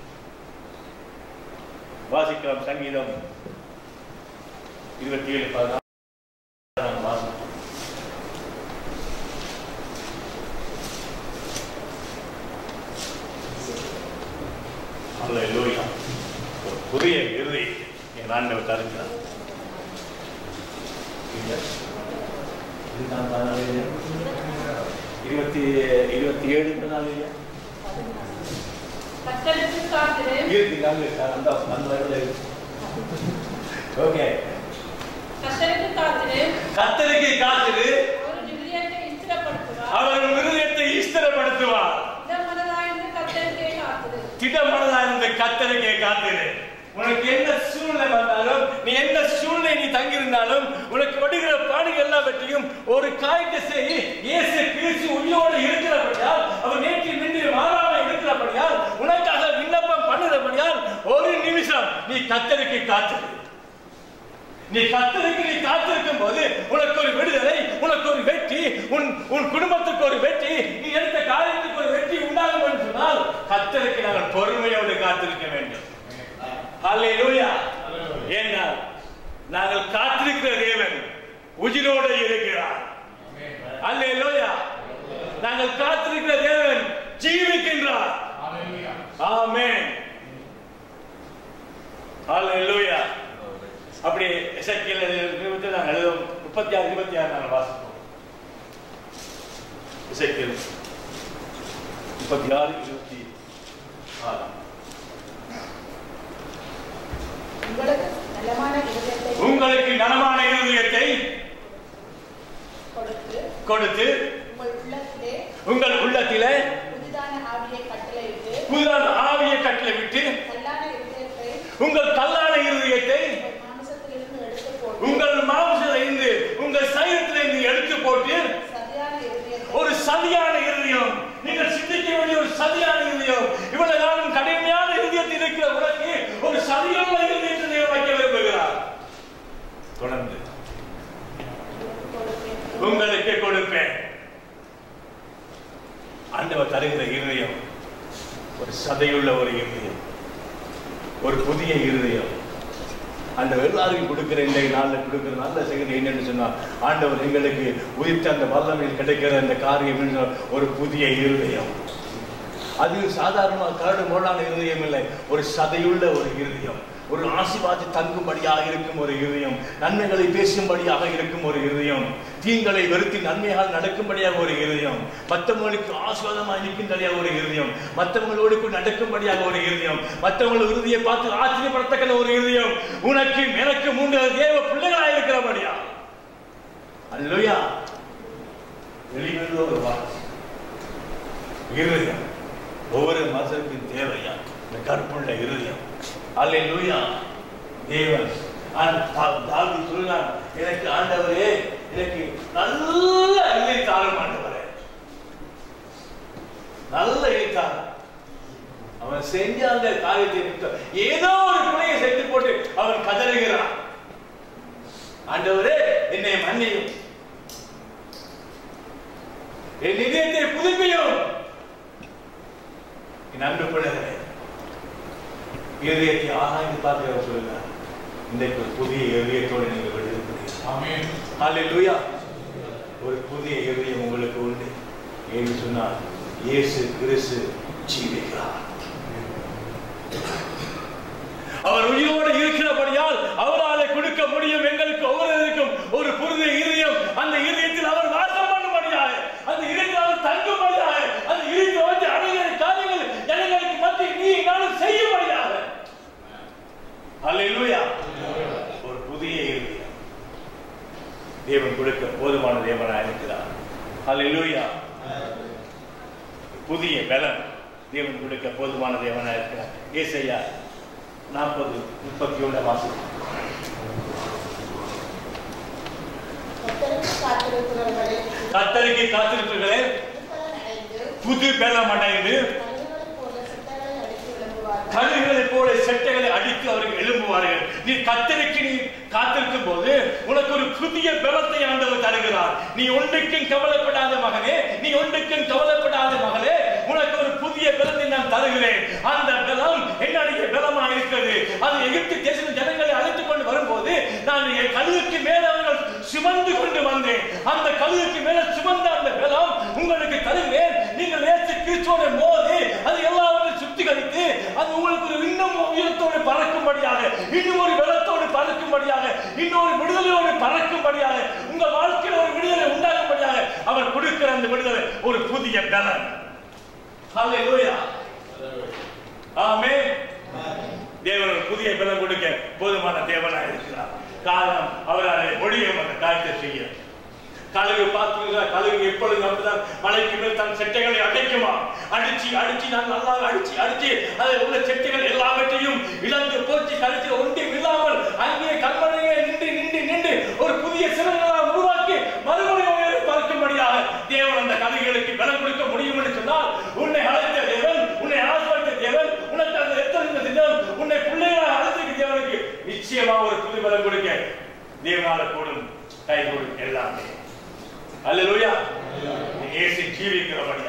வாசிக்கலாம் சங்கீதம் இருபத்தி ஏழு பதினாறு வாசிக்கலாம் Hallelujah. ஒரு புதிய இறுதி என் ஆண்டவர் தருகிறார் இல்ல? இதுதான் பதினாலு இல்லையா? இருபத்தி இருபத்தி ஏழு நாள் இல்லையா கத்தருக்கு காத்திரு இருக்கு நாள் அந்த அந்த வரையில இருக்கு ஓகே கத்தருக்கு காத்திரு கத்தருக்கு காத்திரு அவர் நிமிரியத்தை இஸ்திரப்படுத்துவார் அவர் மிருகத்தை ஈஸ்வரப்படுத்துவார் இடமனதாயிருந்து கத்தருக்கே காத்திரு திட்டமனதா இருந்த கத்தருக்கே காத்திரு உனக்கு என்ன சூழ்நிலை வந்தாலும் நீ என்ன சூழ்நிலை நீ தங்கியிருந்தாலும் உனக்கு வருகிற பாடுகள் எல்லாவற்றையும் ஒரு காய்க்கு செய் இயேசு கிறிஸ்து உயிரோடு இருக்கிறபடியால் அவர் நேற்று நின்று மாறாமல் இருக்கிறபடியால் உனக்காக விண்ணப்பம் பண்ணுறபடியால் ஒரு நிமிஷம் நீ கத்தருக்கு காத்திரு நீ கத்தருக்கு நீ காத்திருக்கும் போது உனக்கு ஒரு விடுதலை உனக்கு ஒரு வெற்றி உன் உன் குடும்பத்துக்கு ஒரு வெற்றி நீ எடுத்த காரியத்துக்கு ஒரு வெற்றி உண்டாகும் என்று சொன்னால் கத்தருக்கு நாங்கள் பொறுமையோடு காத்திருக்க வேண்டும் ஹalleluya ஏன்னா நாங்கள் காத்திருக்கிற தேவன் உயிரோடு இருக்கிறார் ஹalleluya நாங்கள் காத்திருக்கிற தேவன் ஜீவிக்கின்றார் ஆமென் ஹalleluya அப்படி எசக்கியல் இருபத்தி நாங்கள் எழுதும் முப்பத்தி ஆறு இருபத்தி ஆறு நாங்கள் வாசிப்போம் எசக்கியல் முப்பத்தி ஆறு இருபத்தி ஆறு உங்களுக்கு நலமான இருதயத்தை உங்களுக்கு நலமான இருதயத்தை கொடுத்து கொடுத்து உங்கள் உள்ளத்திலே உங்கள் உள்ளத்திலே புதிதான ஆவியை கட்டளையிட்டு புதிதான ஆவியை கட்டளை விட்டு கல்லான இருதயத்தை உங்கள் கல்லான இருதயத்தை உங்கள் மாமிசத்திலிருந்து எடுத்து போட்டு உங்கள் மாம்சத்திலிருந்து உங்கள் சரீரத்திலிருந்து எடுத்து போட்டு சரியான இருதயத்தை ஒரு சதியான இருதயம் நீங்கள் சிந்திக்க வேண்டிய ஒரு சதியான இருதயம் இவ்வளவு நாளும் கடுமையான இருதயத்தில் இருக்கிற உனக்கு ஒரு சதியான இருதயத்தை தேவன் வைக்க விரும்புகிறார் தொடர்ந்து கொடுப்பேன் உங்களுக்கு கொடுப்பேன் ஆண்டவர் தருகிற இருதயம் ஒரு சதையுள்ள ஒரு இருதயம் ஒரு புதிய இருதயம் அந்த எல்லாருக்கும் கொடுக்கிற இந்த நாளில் கொடுக்கிற நல்ல செய்தி என்னன்னு சொன்னா ஆண்டவர் எங்களுக்கு உயிர்த்த அந்த வல்லமையில் கிடைக்கிற அந்த காரியம் என்று சொன்னா, ஒரு புதிய இருதயம் அது சாதாரணமாக கரடு மோடான இருதயம் இல்லை ஒரு சதையுள்ள ஒரு இருதயம் ஒரு ஆசிர்வாதி தங்கும்படியாக இருக்கும் ஒரு இருதயம் நன்மைகளை பேசும்படியாக இருக்கும் ஒரு இருதயம் தீங்களை வெறுத்து நன்மையால் நடக்கும்படியாக ஒரு இருதயம் மற்றவங்களுக்கு ஆசிர்வாதமாக நிற்கின்றடியாக ஒரு இருதயம் மற்றவங்களோடு கூட நடக்கும்படியாக ஒரு இருதயம் மற்றவங்கள் இறுதியை பார்த்து ஆச்சரியப்படத்தக்க ஒரு இருதயம் உனக்கு எனக்கு மூன்று தேவ பிள்ளைகளாக இருக்கிறபடியா அல்லையா வெளியிலிருந்து ஒரு வார்த்தை இருதயம் ஒவ்வொரு மனுஷனுக்கும் தேவையா இந்த கற்புள்ள இருதயம் அல்லேலூயா தேவன் ஆண்டு தா- தாவீது சொல்றான் எனக்கு ஆண்டவரே எனக்கு நல்ல இல்லை தாரும் ஆண்டவரே நல்ல எழுத்தார் அவன் செஞ்ச அந்த காரியத்தை நிமித்தம் ஏதோ ஒரு பிழையை செய்து போட்டு அவன் கதறுகிறான் ஆண்டவரே என்னை மன்னியும் என் இதயத்தை புதுப்பியும் என் அன்பு பிள்ளைகளே இதயத்தை ஆராய்ந்து பார்க்கிறவர் சொல்லுகிறார் இன்றைக்கு ஒரு புதிய இதயத்தோடு நீங்கள் விடுதலை ஹalleluya ஒரு புதிய இதயம் உங்களுக்கு உண்டு என்று சொன்னால் இயேசு கிறிஸ்து ஜீவிக்கிறார் அவர் உயிரோடு இருக்கிறபடியால் அவராலே கொடுக்க முடியும் எங்களுக்கு ஒவ்வொருவருக்கும் ஒரு புதிய இதயம் அந்த இதயத்தில் அவர் வாசம் பண்ணும்படியாக அந்த இதயத்தில் அவர் தங்கும்படியாக அந்த இதயத்தில் வந்து அநேக காரியங்கள் ஜனங்களுக்கு மத்தியில் நீ நானும் செய்யும்படியாக அல்லேலூயா ஒரு புதிய இதயம் தேவன் கொடுக்க போதுமான தேவனாக இருக்கிறார் அல்லேலூயா புதிய பலன் தேவன் கொடுக்க போதுமான தேவனாக இருக்கிறார் ஏசையா நாற்பது முப்பத்தி ஒன்று மாசம் கத்தருக்கு காத்திருக்கிறவர்களே கத்தருக்கு காத்திருக்கிறீர்களே புதுப்பலன் அடைந்து புது பலம் அடைந்து கழுகுகளைப் போல சித்தங்களை அடித்து விளங்குவார்கள் கழுகுகளைப் போல செட்டைகளை அடித்து அவர்கள் எழும்புவார்கள் நீ கத்தருக்கு நீ காத்திருக்கும் போது உனக்கு ஒரு புதிய பலத்தை ஆண்டவர் தருகிறார் நீ ஒன்றுக்கும் கவலைப்படாத மகனே நீ ஒன்றுக்கும் கவலைப்படாத மகளே உனக்கு ஒரு புதிய பலத்தை நான் தருகிறேன் அந்த பலம் என்னுடைய பலமா இருக்கிறது அது எகிப்து தேச ஜனங்களை அழைத்துக் கொண்டு வரும்போது நான் என் கழுகுக்கு மேல அவர்கள் சுமந்து கொண்டு வந்தேன் அந்த கழுகுக்கு மேல சுமந்த அந்த பலம் உங்களுக்கு தருகிறேன் நீங்கள் ஏற்று கிறிஸ்துவோட மோதி அது எல்லாவற்றையும் சுத்திகரித்து அது உங்களுக்கு ஒரு இன்னும் உயரத்தோடு பறக்கும் இன்னும் ஒரு வெள்ளத்தோடு பறக்கும்படியாக இன்னொரு விடுதலையோடு பறக்கும்படியாக உங்க வாழ்க்கையில் ஒரு விடுதலை உண்டாகும்படியாக அவர் கொடுக்கிற அந்த விடுதலை ஒரு புதிய பலன் ஹalleluya ஆமென் தேவன் ஒரு புதிய பலன் கொடுக்க போதுமான தேவனாக இருக்கிறார் காரணம் அவரால் முடியும் அந்த காரியத்தை செய்ய கழுகு பார்த்தீங்களா கழுகு எப்பொழுது அப்படிதான் மலைக்கு மேல் தன் செட்டைகளை அடைக்குமா அடிச்சு அடிச்சு நான் நல்லா அடிச்சு அடிச்சு அதில் உள்ள செட்டைகள் எல்லாவற்றையும் இழந்து போச்சு கழிச்சு ஒன்றும் இல்லாமல் அங்கே கண்மனையே நின்று நின்று நின்று ஒரு புதிய சிறகுகளாக உருவாக்கி மறுபடியும் உயர பார்க்கும்படியாக தேவன் அந்த கழுகுகளுக்கு பலம் கொடுக்க முடியும் என்று சொன்னால் உன்னை அழைத்த தேவன் உன்னை ஆசிர்வதித்த தேவன் உனக்கு அந்த எத்தனை தேவன் உன்னை பிள்ளைகளாக அழைத்திருக்க தேவனுக்கு நிச்சயமா ஒரு புது பலம் கொடுக்க தேவனால கூடும் கை கொடுக்கும் எல்லாமே அல்லேலூயா இயேசு ஜீவிக்கிறபடியா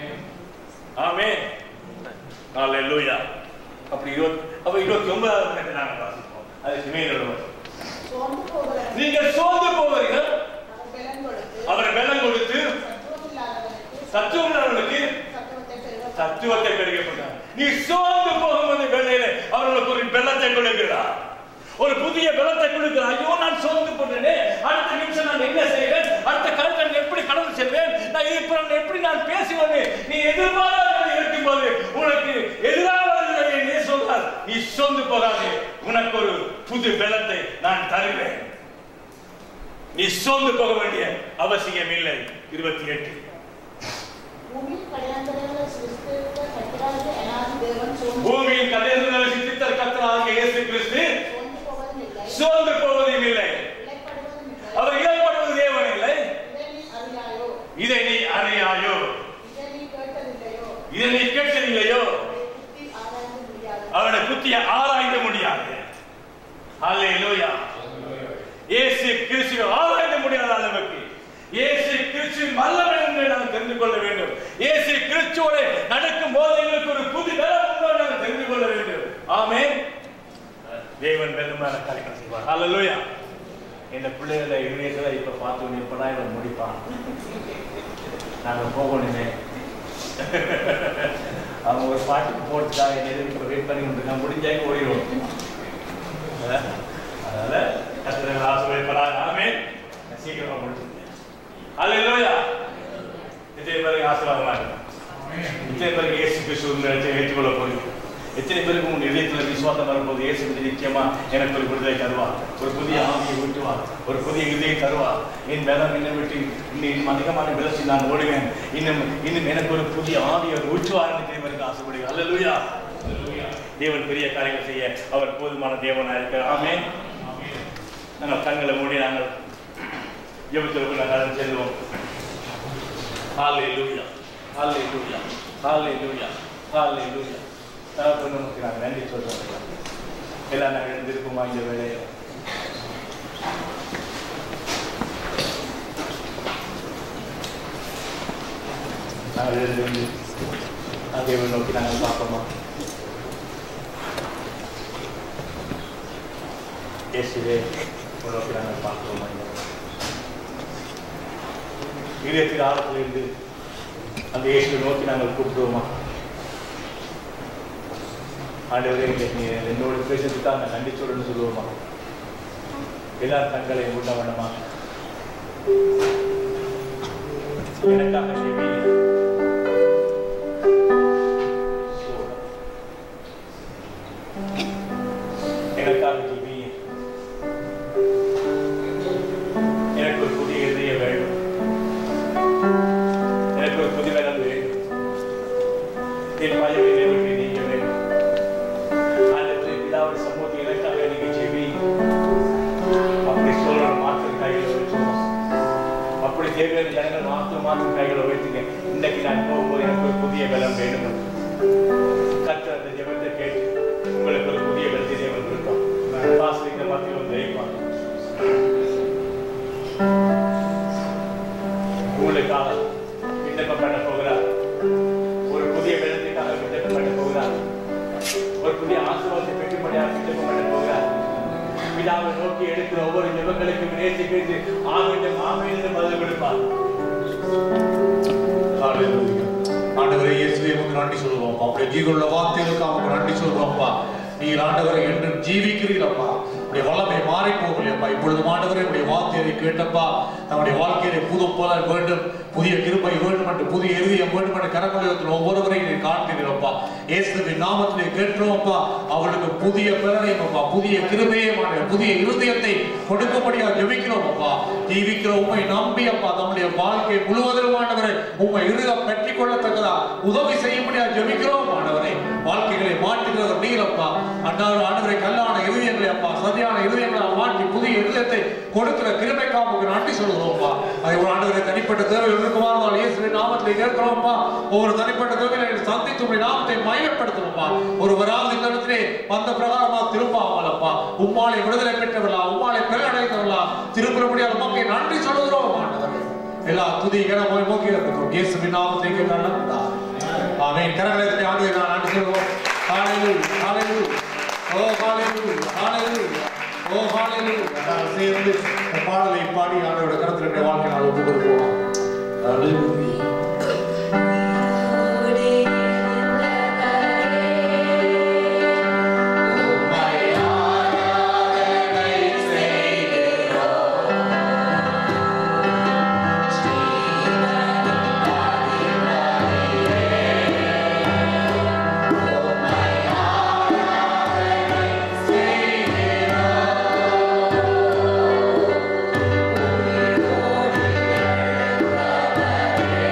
ஆமென் அல்லேலூயா அப்படி இருபத்தி அப்ப இருபத்தி ஒன்பதாவது வசனத்தை நாங்கள் வாசிப்போம் அது சிமையிலுள்ளவர் சோர்ந்து போகிறவன் நீங்கள் சோர்ந்து போவீர்கள் அவர் பலன் கொடுத்து அவர் பலம் கொடுத்து சத்துவமில்லாதவனுக்கு சத்துவமுள்ளவர்களுக்கு சத்துவத்தை பெறுவார். தத்துவத்தை பெருகப்பட்டார் நீ சோர்ந்து போகும்போது வேளையில அவர்களுக்கு ஒரு பலத்தை கொடுக்கிறார் ஒரு புதிய பலத்தை கொடுக்கிறார் ஐயோ நான் சோர்ந்து போட்டேனே அடுத்த நிமிஷம் நான் என்ன செய்வேன் அடுத்த கருத்தை நான் எப்படி கடந்து செல்வேன் நான் இப்ப நான் எப்படி நான் பேசுவேன் நீ எதிர்பாராத இருக்கும்போது உனக்கு எதிராக வருகிறதை நீ சொல்றார் நீ சோர்ந்து போகாதே உனக்கு ஒரு புது பலத்தை நான் தருவேன் நீ சோர்ந்து போக வேண்டிய அவசியம் இல்லை இருபத்தி எட்டு பூமியின் கடையாந்தரங்களை சிருஷ்டித்த கர்த்தராகிய அநாதி தேவன் சோர்ந்து பூமியின் கதையிலிருந்து சித்தர் கத்தராகிய இயேசு கிறிஸ்து சோர்ந்து போவதும் இல்லை, சோர்ந்து போவதும் இல்லை இளைப்படுவதும் இல்லை. அவர் இயல்படுவது தேவன் இல்லை இதை நீ அறியாயோ? இதை நீ அறியாயோ இதை நீ கேட்டதில்லையோ? இதை நீ கேட்டதில்லையோ உன்னை புத்தி ஆராய்ந்து முடியாது. அவருடைய புத்தியை ஆராய்ந்து முடியாது அல்லேலூயா இயேசு கிறிஸ்துவை ஆராய்ந்து முடியாத அளவுக்கு இயேசு கிறிஸ்துவின் வல்லமை என்று நாம் தெரிந்து கொள்ள வேண்டும் இயேசு கிறிஸ்துவோடு நடக்கும் போது எங்களுக்கு ஒரு புது பலம் உண்டோ நாம் தெரிந்து கொள்ள வேண்டும் ஆமென் தேவன் பெருமான காரியங்கள் செய்வார் ஹalleluya இந்த பிள்ளைகளை இளைஞர்களை இப்ப பார்த்து இப்பதான் இவன் முடிப்பான் நாங்க போகணுமே அவங்க ஒரு பாட்டுக்கு போட்டுட்டா என்ன இப்ப வெயிட் பண்ணி கொண்டிருக்காங்க முடிஞ்சாங்க ஓடிடுவோம் அதனால கத்திரங்கள் ஆசிரியப்படாது ஆமே சீக்கிரமா முடிச்சுங்க அல்லேலூயா இத்தனை பேருக்கு ஆசீர்வாதமா இருக்கும் இத்தனை பேருக்கு இயேசு கிறிஸ்து நினைச்சு ஏற்றுக்கொள்ள போறீங்க எத்தனை பேருக்கு உங்க இதயத்துல விசுவாசம் வரும்போது இயேசு கிறிஸ்து நிச்சயமா எனக்கு ஒரு விடுதலை தருவார் ஒரு புதிய ஆவியை ஊட்டுவார் ஒரு புதிய இதயை தருவார் என் பலம் என்னை விட்டு இன்னும் அதிகமான விலசி நான் ஓடுவேன் இன்னும் இன்னும் எனக்கு ஒரு புதிய ஆவியை ஊற்றுவார் என்று தேவனுக்கு ஆசைப்படுகிறேன் அல்லேலூயா அல்லேலூயா. தேவன் பெரிய காரியங்கள் செய்ய அவர் போதுமான தேவனா இருக்கிறார் ஆமென் நாங்கள் கண்களை மூடி நாங்கள் ஜெபத்திற்கு நாங்கள் செல்வோம் ஹalleluya ஹalleluya ஹalleluya ஹalleluya தகப்பன் நமக்கு நாங்கள் நன்றி சொல்றோம் எல்லாம் நாங்கள் எழுந்திருப்போமா இந்த வேலையில் நாங்கள் எழுந்திருந்து தேவை நோக்கி நாங்கள் பார்ப்போமா இயேசுவே உங்களை நோக்கி நாங்கள் பார்க்கிறோமா இதயத்தில் ஆழத்திலிருந்து அந்த இயேசுவை நோக்கி நாங்கள் கூப்பிடுவோமா ஆண்டவரே இன்றைக்கு நீ என்னோடு பேசுறதுக்காக நான் நன்றி சொல்லுன்னு சொல்லுவோமா எல்லார் கண்களை உண்ட வேண்டுமா எனக்காக ஜெபியுங்க. எனக்காக ஜெபியுங்க. எனக்கு ஒரு புதிய இதய வேண்டும் எனக்கு ஒரு புதிய வேலை வேண்டும் என் பழைய விட்டு நீங்க வேண்டும் ஆண்டவரே, பிதாவுடைய சமூகத்தை எனக்காக நீங்க ஜெபியுங்க. அப்படி சொல்லணும் மாத்திரம் கையில் வச்சோம் அப்படி தேவையான ஜனங்கள் மாத்திரம் மாத்திரம் கைகளை வைத்துங்க இன்னைக்கு நான் போகும்போது எனக்கு ஒரு புதிய பலம் வேண்டும் கர்த்தர் அந்த ஜெபத்தை கேட்டு உங்களுக்கு ஒரு புதிய பலத்தை தேவன் கொடுப்பான் பாஸ்டர் இந்த மத்தியில் வந்து ஜெயிப்பான் உங்களுக்காக விண்ணப்பம் பண்ண போகிறார் ஒரு புதிய பலத்துக்காக விண்ணப்பம் பண்ண போகிறார் ஒரு புதிய ஆசீர்வாதத்தை பெற்றும்படியாக விண்ணப்பம் பண்ண போகிறார் பிதாவை நோக்கி எடுக்கிற ஒவ்வொரு ஜெபங்களுக்கும் நேர்த்தி பேசி ஆமிடம் ஆமீன் பதில் கொடுப்பார் ஆண்டவரே இயேசுவே உமக்கு நன்றி சொல்லுவோம் அப்படியே ஜீவனுள்ள வார்த்தைகளுக்கு அவனுக்கு நன்றி சொல்றோம்ப்பா நீர் ஆண்டவரை என்று ஜீவிக்கிறீரப்பா உடைய வல்லமை மாறி போகலையப்பா இப்பொழுது ஆண்டவரே உடைய வார்த்தையை கேட்டப்பா நம்முடைய வாழ்க்கையிலே புது பலன் வேண்டும் புதிய கிருபை வேண்டும் என்று புதிய இறுதியம் வேண்டும் என்று கரங்குலகத்தில் ஒவ்வொருவரையும் நீர் காண்கிறீரப்பா இயேசுவின் நாமத்திலே கேட்கிறோம்ப்பா அவர்களுக்கு புதிய பிறனையும் அப்பா புதிய கிருபையும் ஆண்டவரே, புதிய இருதயத்தை கொடுக்கும்படியா ஜெபிக்கிறோம் அப்பா ஜீவிக்கிற உண்மை நம்பி அப்பா நம்முடைய வாழ்க்கை முழுவதிலும் ஆண்டவரே உண்மை இறுக பெற்றுக் கொள்ளத்தக்கதா உதவி செய்யும்படியா ஜெபிக்கிறோம் ஆண்டவரே வாழ்க்கைகளை மாற்றுகிறவர் நீரப்பா அண்ணாவது ஆண்டவரை கல்லான இருதயங்களை அப்பா சதியான இருதயங்களை மாற்றி புதிய இருதயத்தை கொடுக்கிற கிருமைக்காமுக்கு நன்றி சொல்கிறோம்ப்பா அதை ஒரு ஆண்டவரை தனிப்பட்ட தேவை இருக்குமானால் இயேசுவின் நாமத்தை கேட்கிறோம்ப்பா ஒவ்வொரு தனிப்பட்ட தேவையை சந்தித்து உடைய நாமத்தை மையப்படுத்தணும்ப்பா ஒருவராவது இந்த இடத்திலே வந்த பிரகாரமா திரும்பாமலப்பா உம்மாலை விடுதலை பெற்றவர்களா உம்மாலை பெறடைந்தவர்களா திரும்புறபடியால் உமக்கு நன்றி சொல்கிறோம் ஆண்டவரே எல்லா துதி கனமாய் நோக்கி இருக்கிறோம் இயேசுவின் நாமத்தை கேட்டாலும் ஆமென் கரங்களை தட்டி ஆண்டவரை நான் நன்றி சொல்கிறோம் ஹalleluya ஹalleluya ஓ ஹalleluya ஹalleluya ஓ ஹalleluya நான் சேர்ந்து இந்த பாடலை பாடி ஆண்டவருடைய கரத்தில் என்னுடைய வாழ்க்கை நான் ஒப்பு கொடுப்போம் ஹalleluya Thank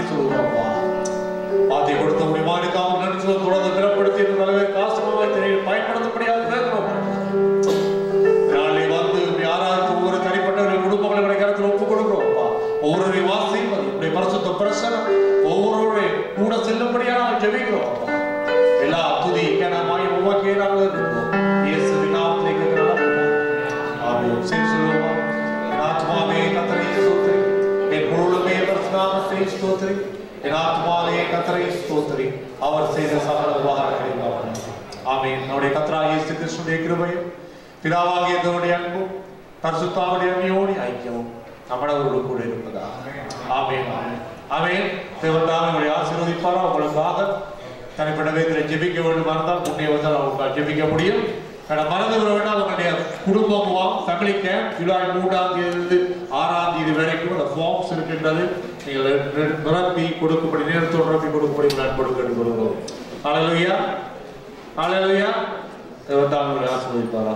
சொல்லுவோம்ப்பா பாத்தை கொடுத்த முடியுமானுக்காக நினைச்சு தொடர்ந்து திறப்படுத்தி இந்த தலைவர் காசுமாவை பயன்படுத்தப்படியாக கேட்கிறோம் நாளை வந்து யாராவது ஒவ்வொரு தனிப்பட்டவர்கள் குடும்பங்களை உடைய கருத்தில் ஒப்புக் கொடுக்கிறோம்ப்பா ஒவ்வொரு வாசியும் உடைய பரிசுத்த பிரசனம் ஒவ்வொருவருடைய கூட செல்லும்படியாக நாங்கள் ஜெபிக்கிறோம் அப்பா. எல்லா துதி கனமாய் உமக்கே நாங்கள் இருக்கிறோம் இயேசுவின் நாமத்திலே கேட்கிறோம் ஆமென் சரி சொல்லுவோமா என் ஆத்மாவே கத்தரை ஸ்தோத்திரி என் பொருளுமே பரிசுநாமத்தை ஸ்தோத்திரி என் ஆத்மாவே கத்தரை ஸ்தோத்திரி அவர் செய்த சகல உபகாரங்களை பாவம் ஆமென் நம்முடைய கத்தரா இயேசு கிறிஸ்துடைய கிருபையும் பிதாவாகிய தேவனுடைய அன்பும் பரிசுத்தாவுடைய அன்னியோடி ஐக்கியமும் நம்மளவர்களோடு கூட இருப்பதா ஆமென் ஆமென் ஆமென் தேவன் தாமே உங்களை ஆசீர்வதிப்பாரா உங்களுக்காக தனிப்பட்ட விதத்தில் ஜெபிக்க வேண்டும் இருந்தால் முன்னே வந்தால் அவங்க ஜெபிக்க முடியும் ஆனால் மறந்து விட வேண்டாம் உங்களுடைய குடும்பமும் ஃபேமிலி கேம்ப் ஜூலை மூன்றாம் தேதி ஆறாம் தேதி வரைக்கும் அந்த ஃபார்ம்ஸ் இருக்கின்றது நீங்கள் நிர- நிரப்பி கொடுக்கும்படி நேரத்தோடு நிரப்பி கொடுக்கும்படி நான் கொடுக்க கொடுக்கிறோம் அழலுயா அழலுயா தேவன் தான் உங்களை ஆசீர்வதிப்பாரா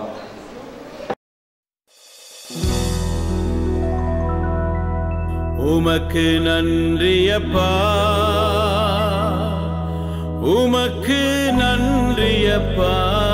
உமக்கு நன்றியப்பா உமக்கு நன்றியப்பா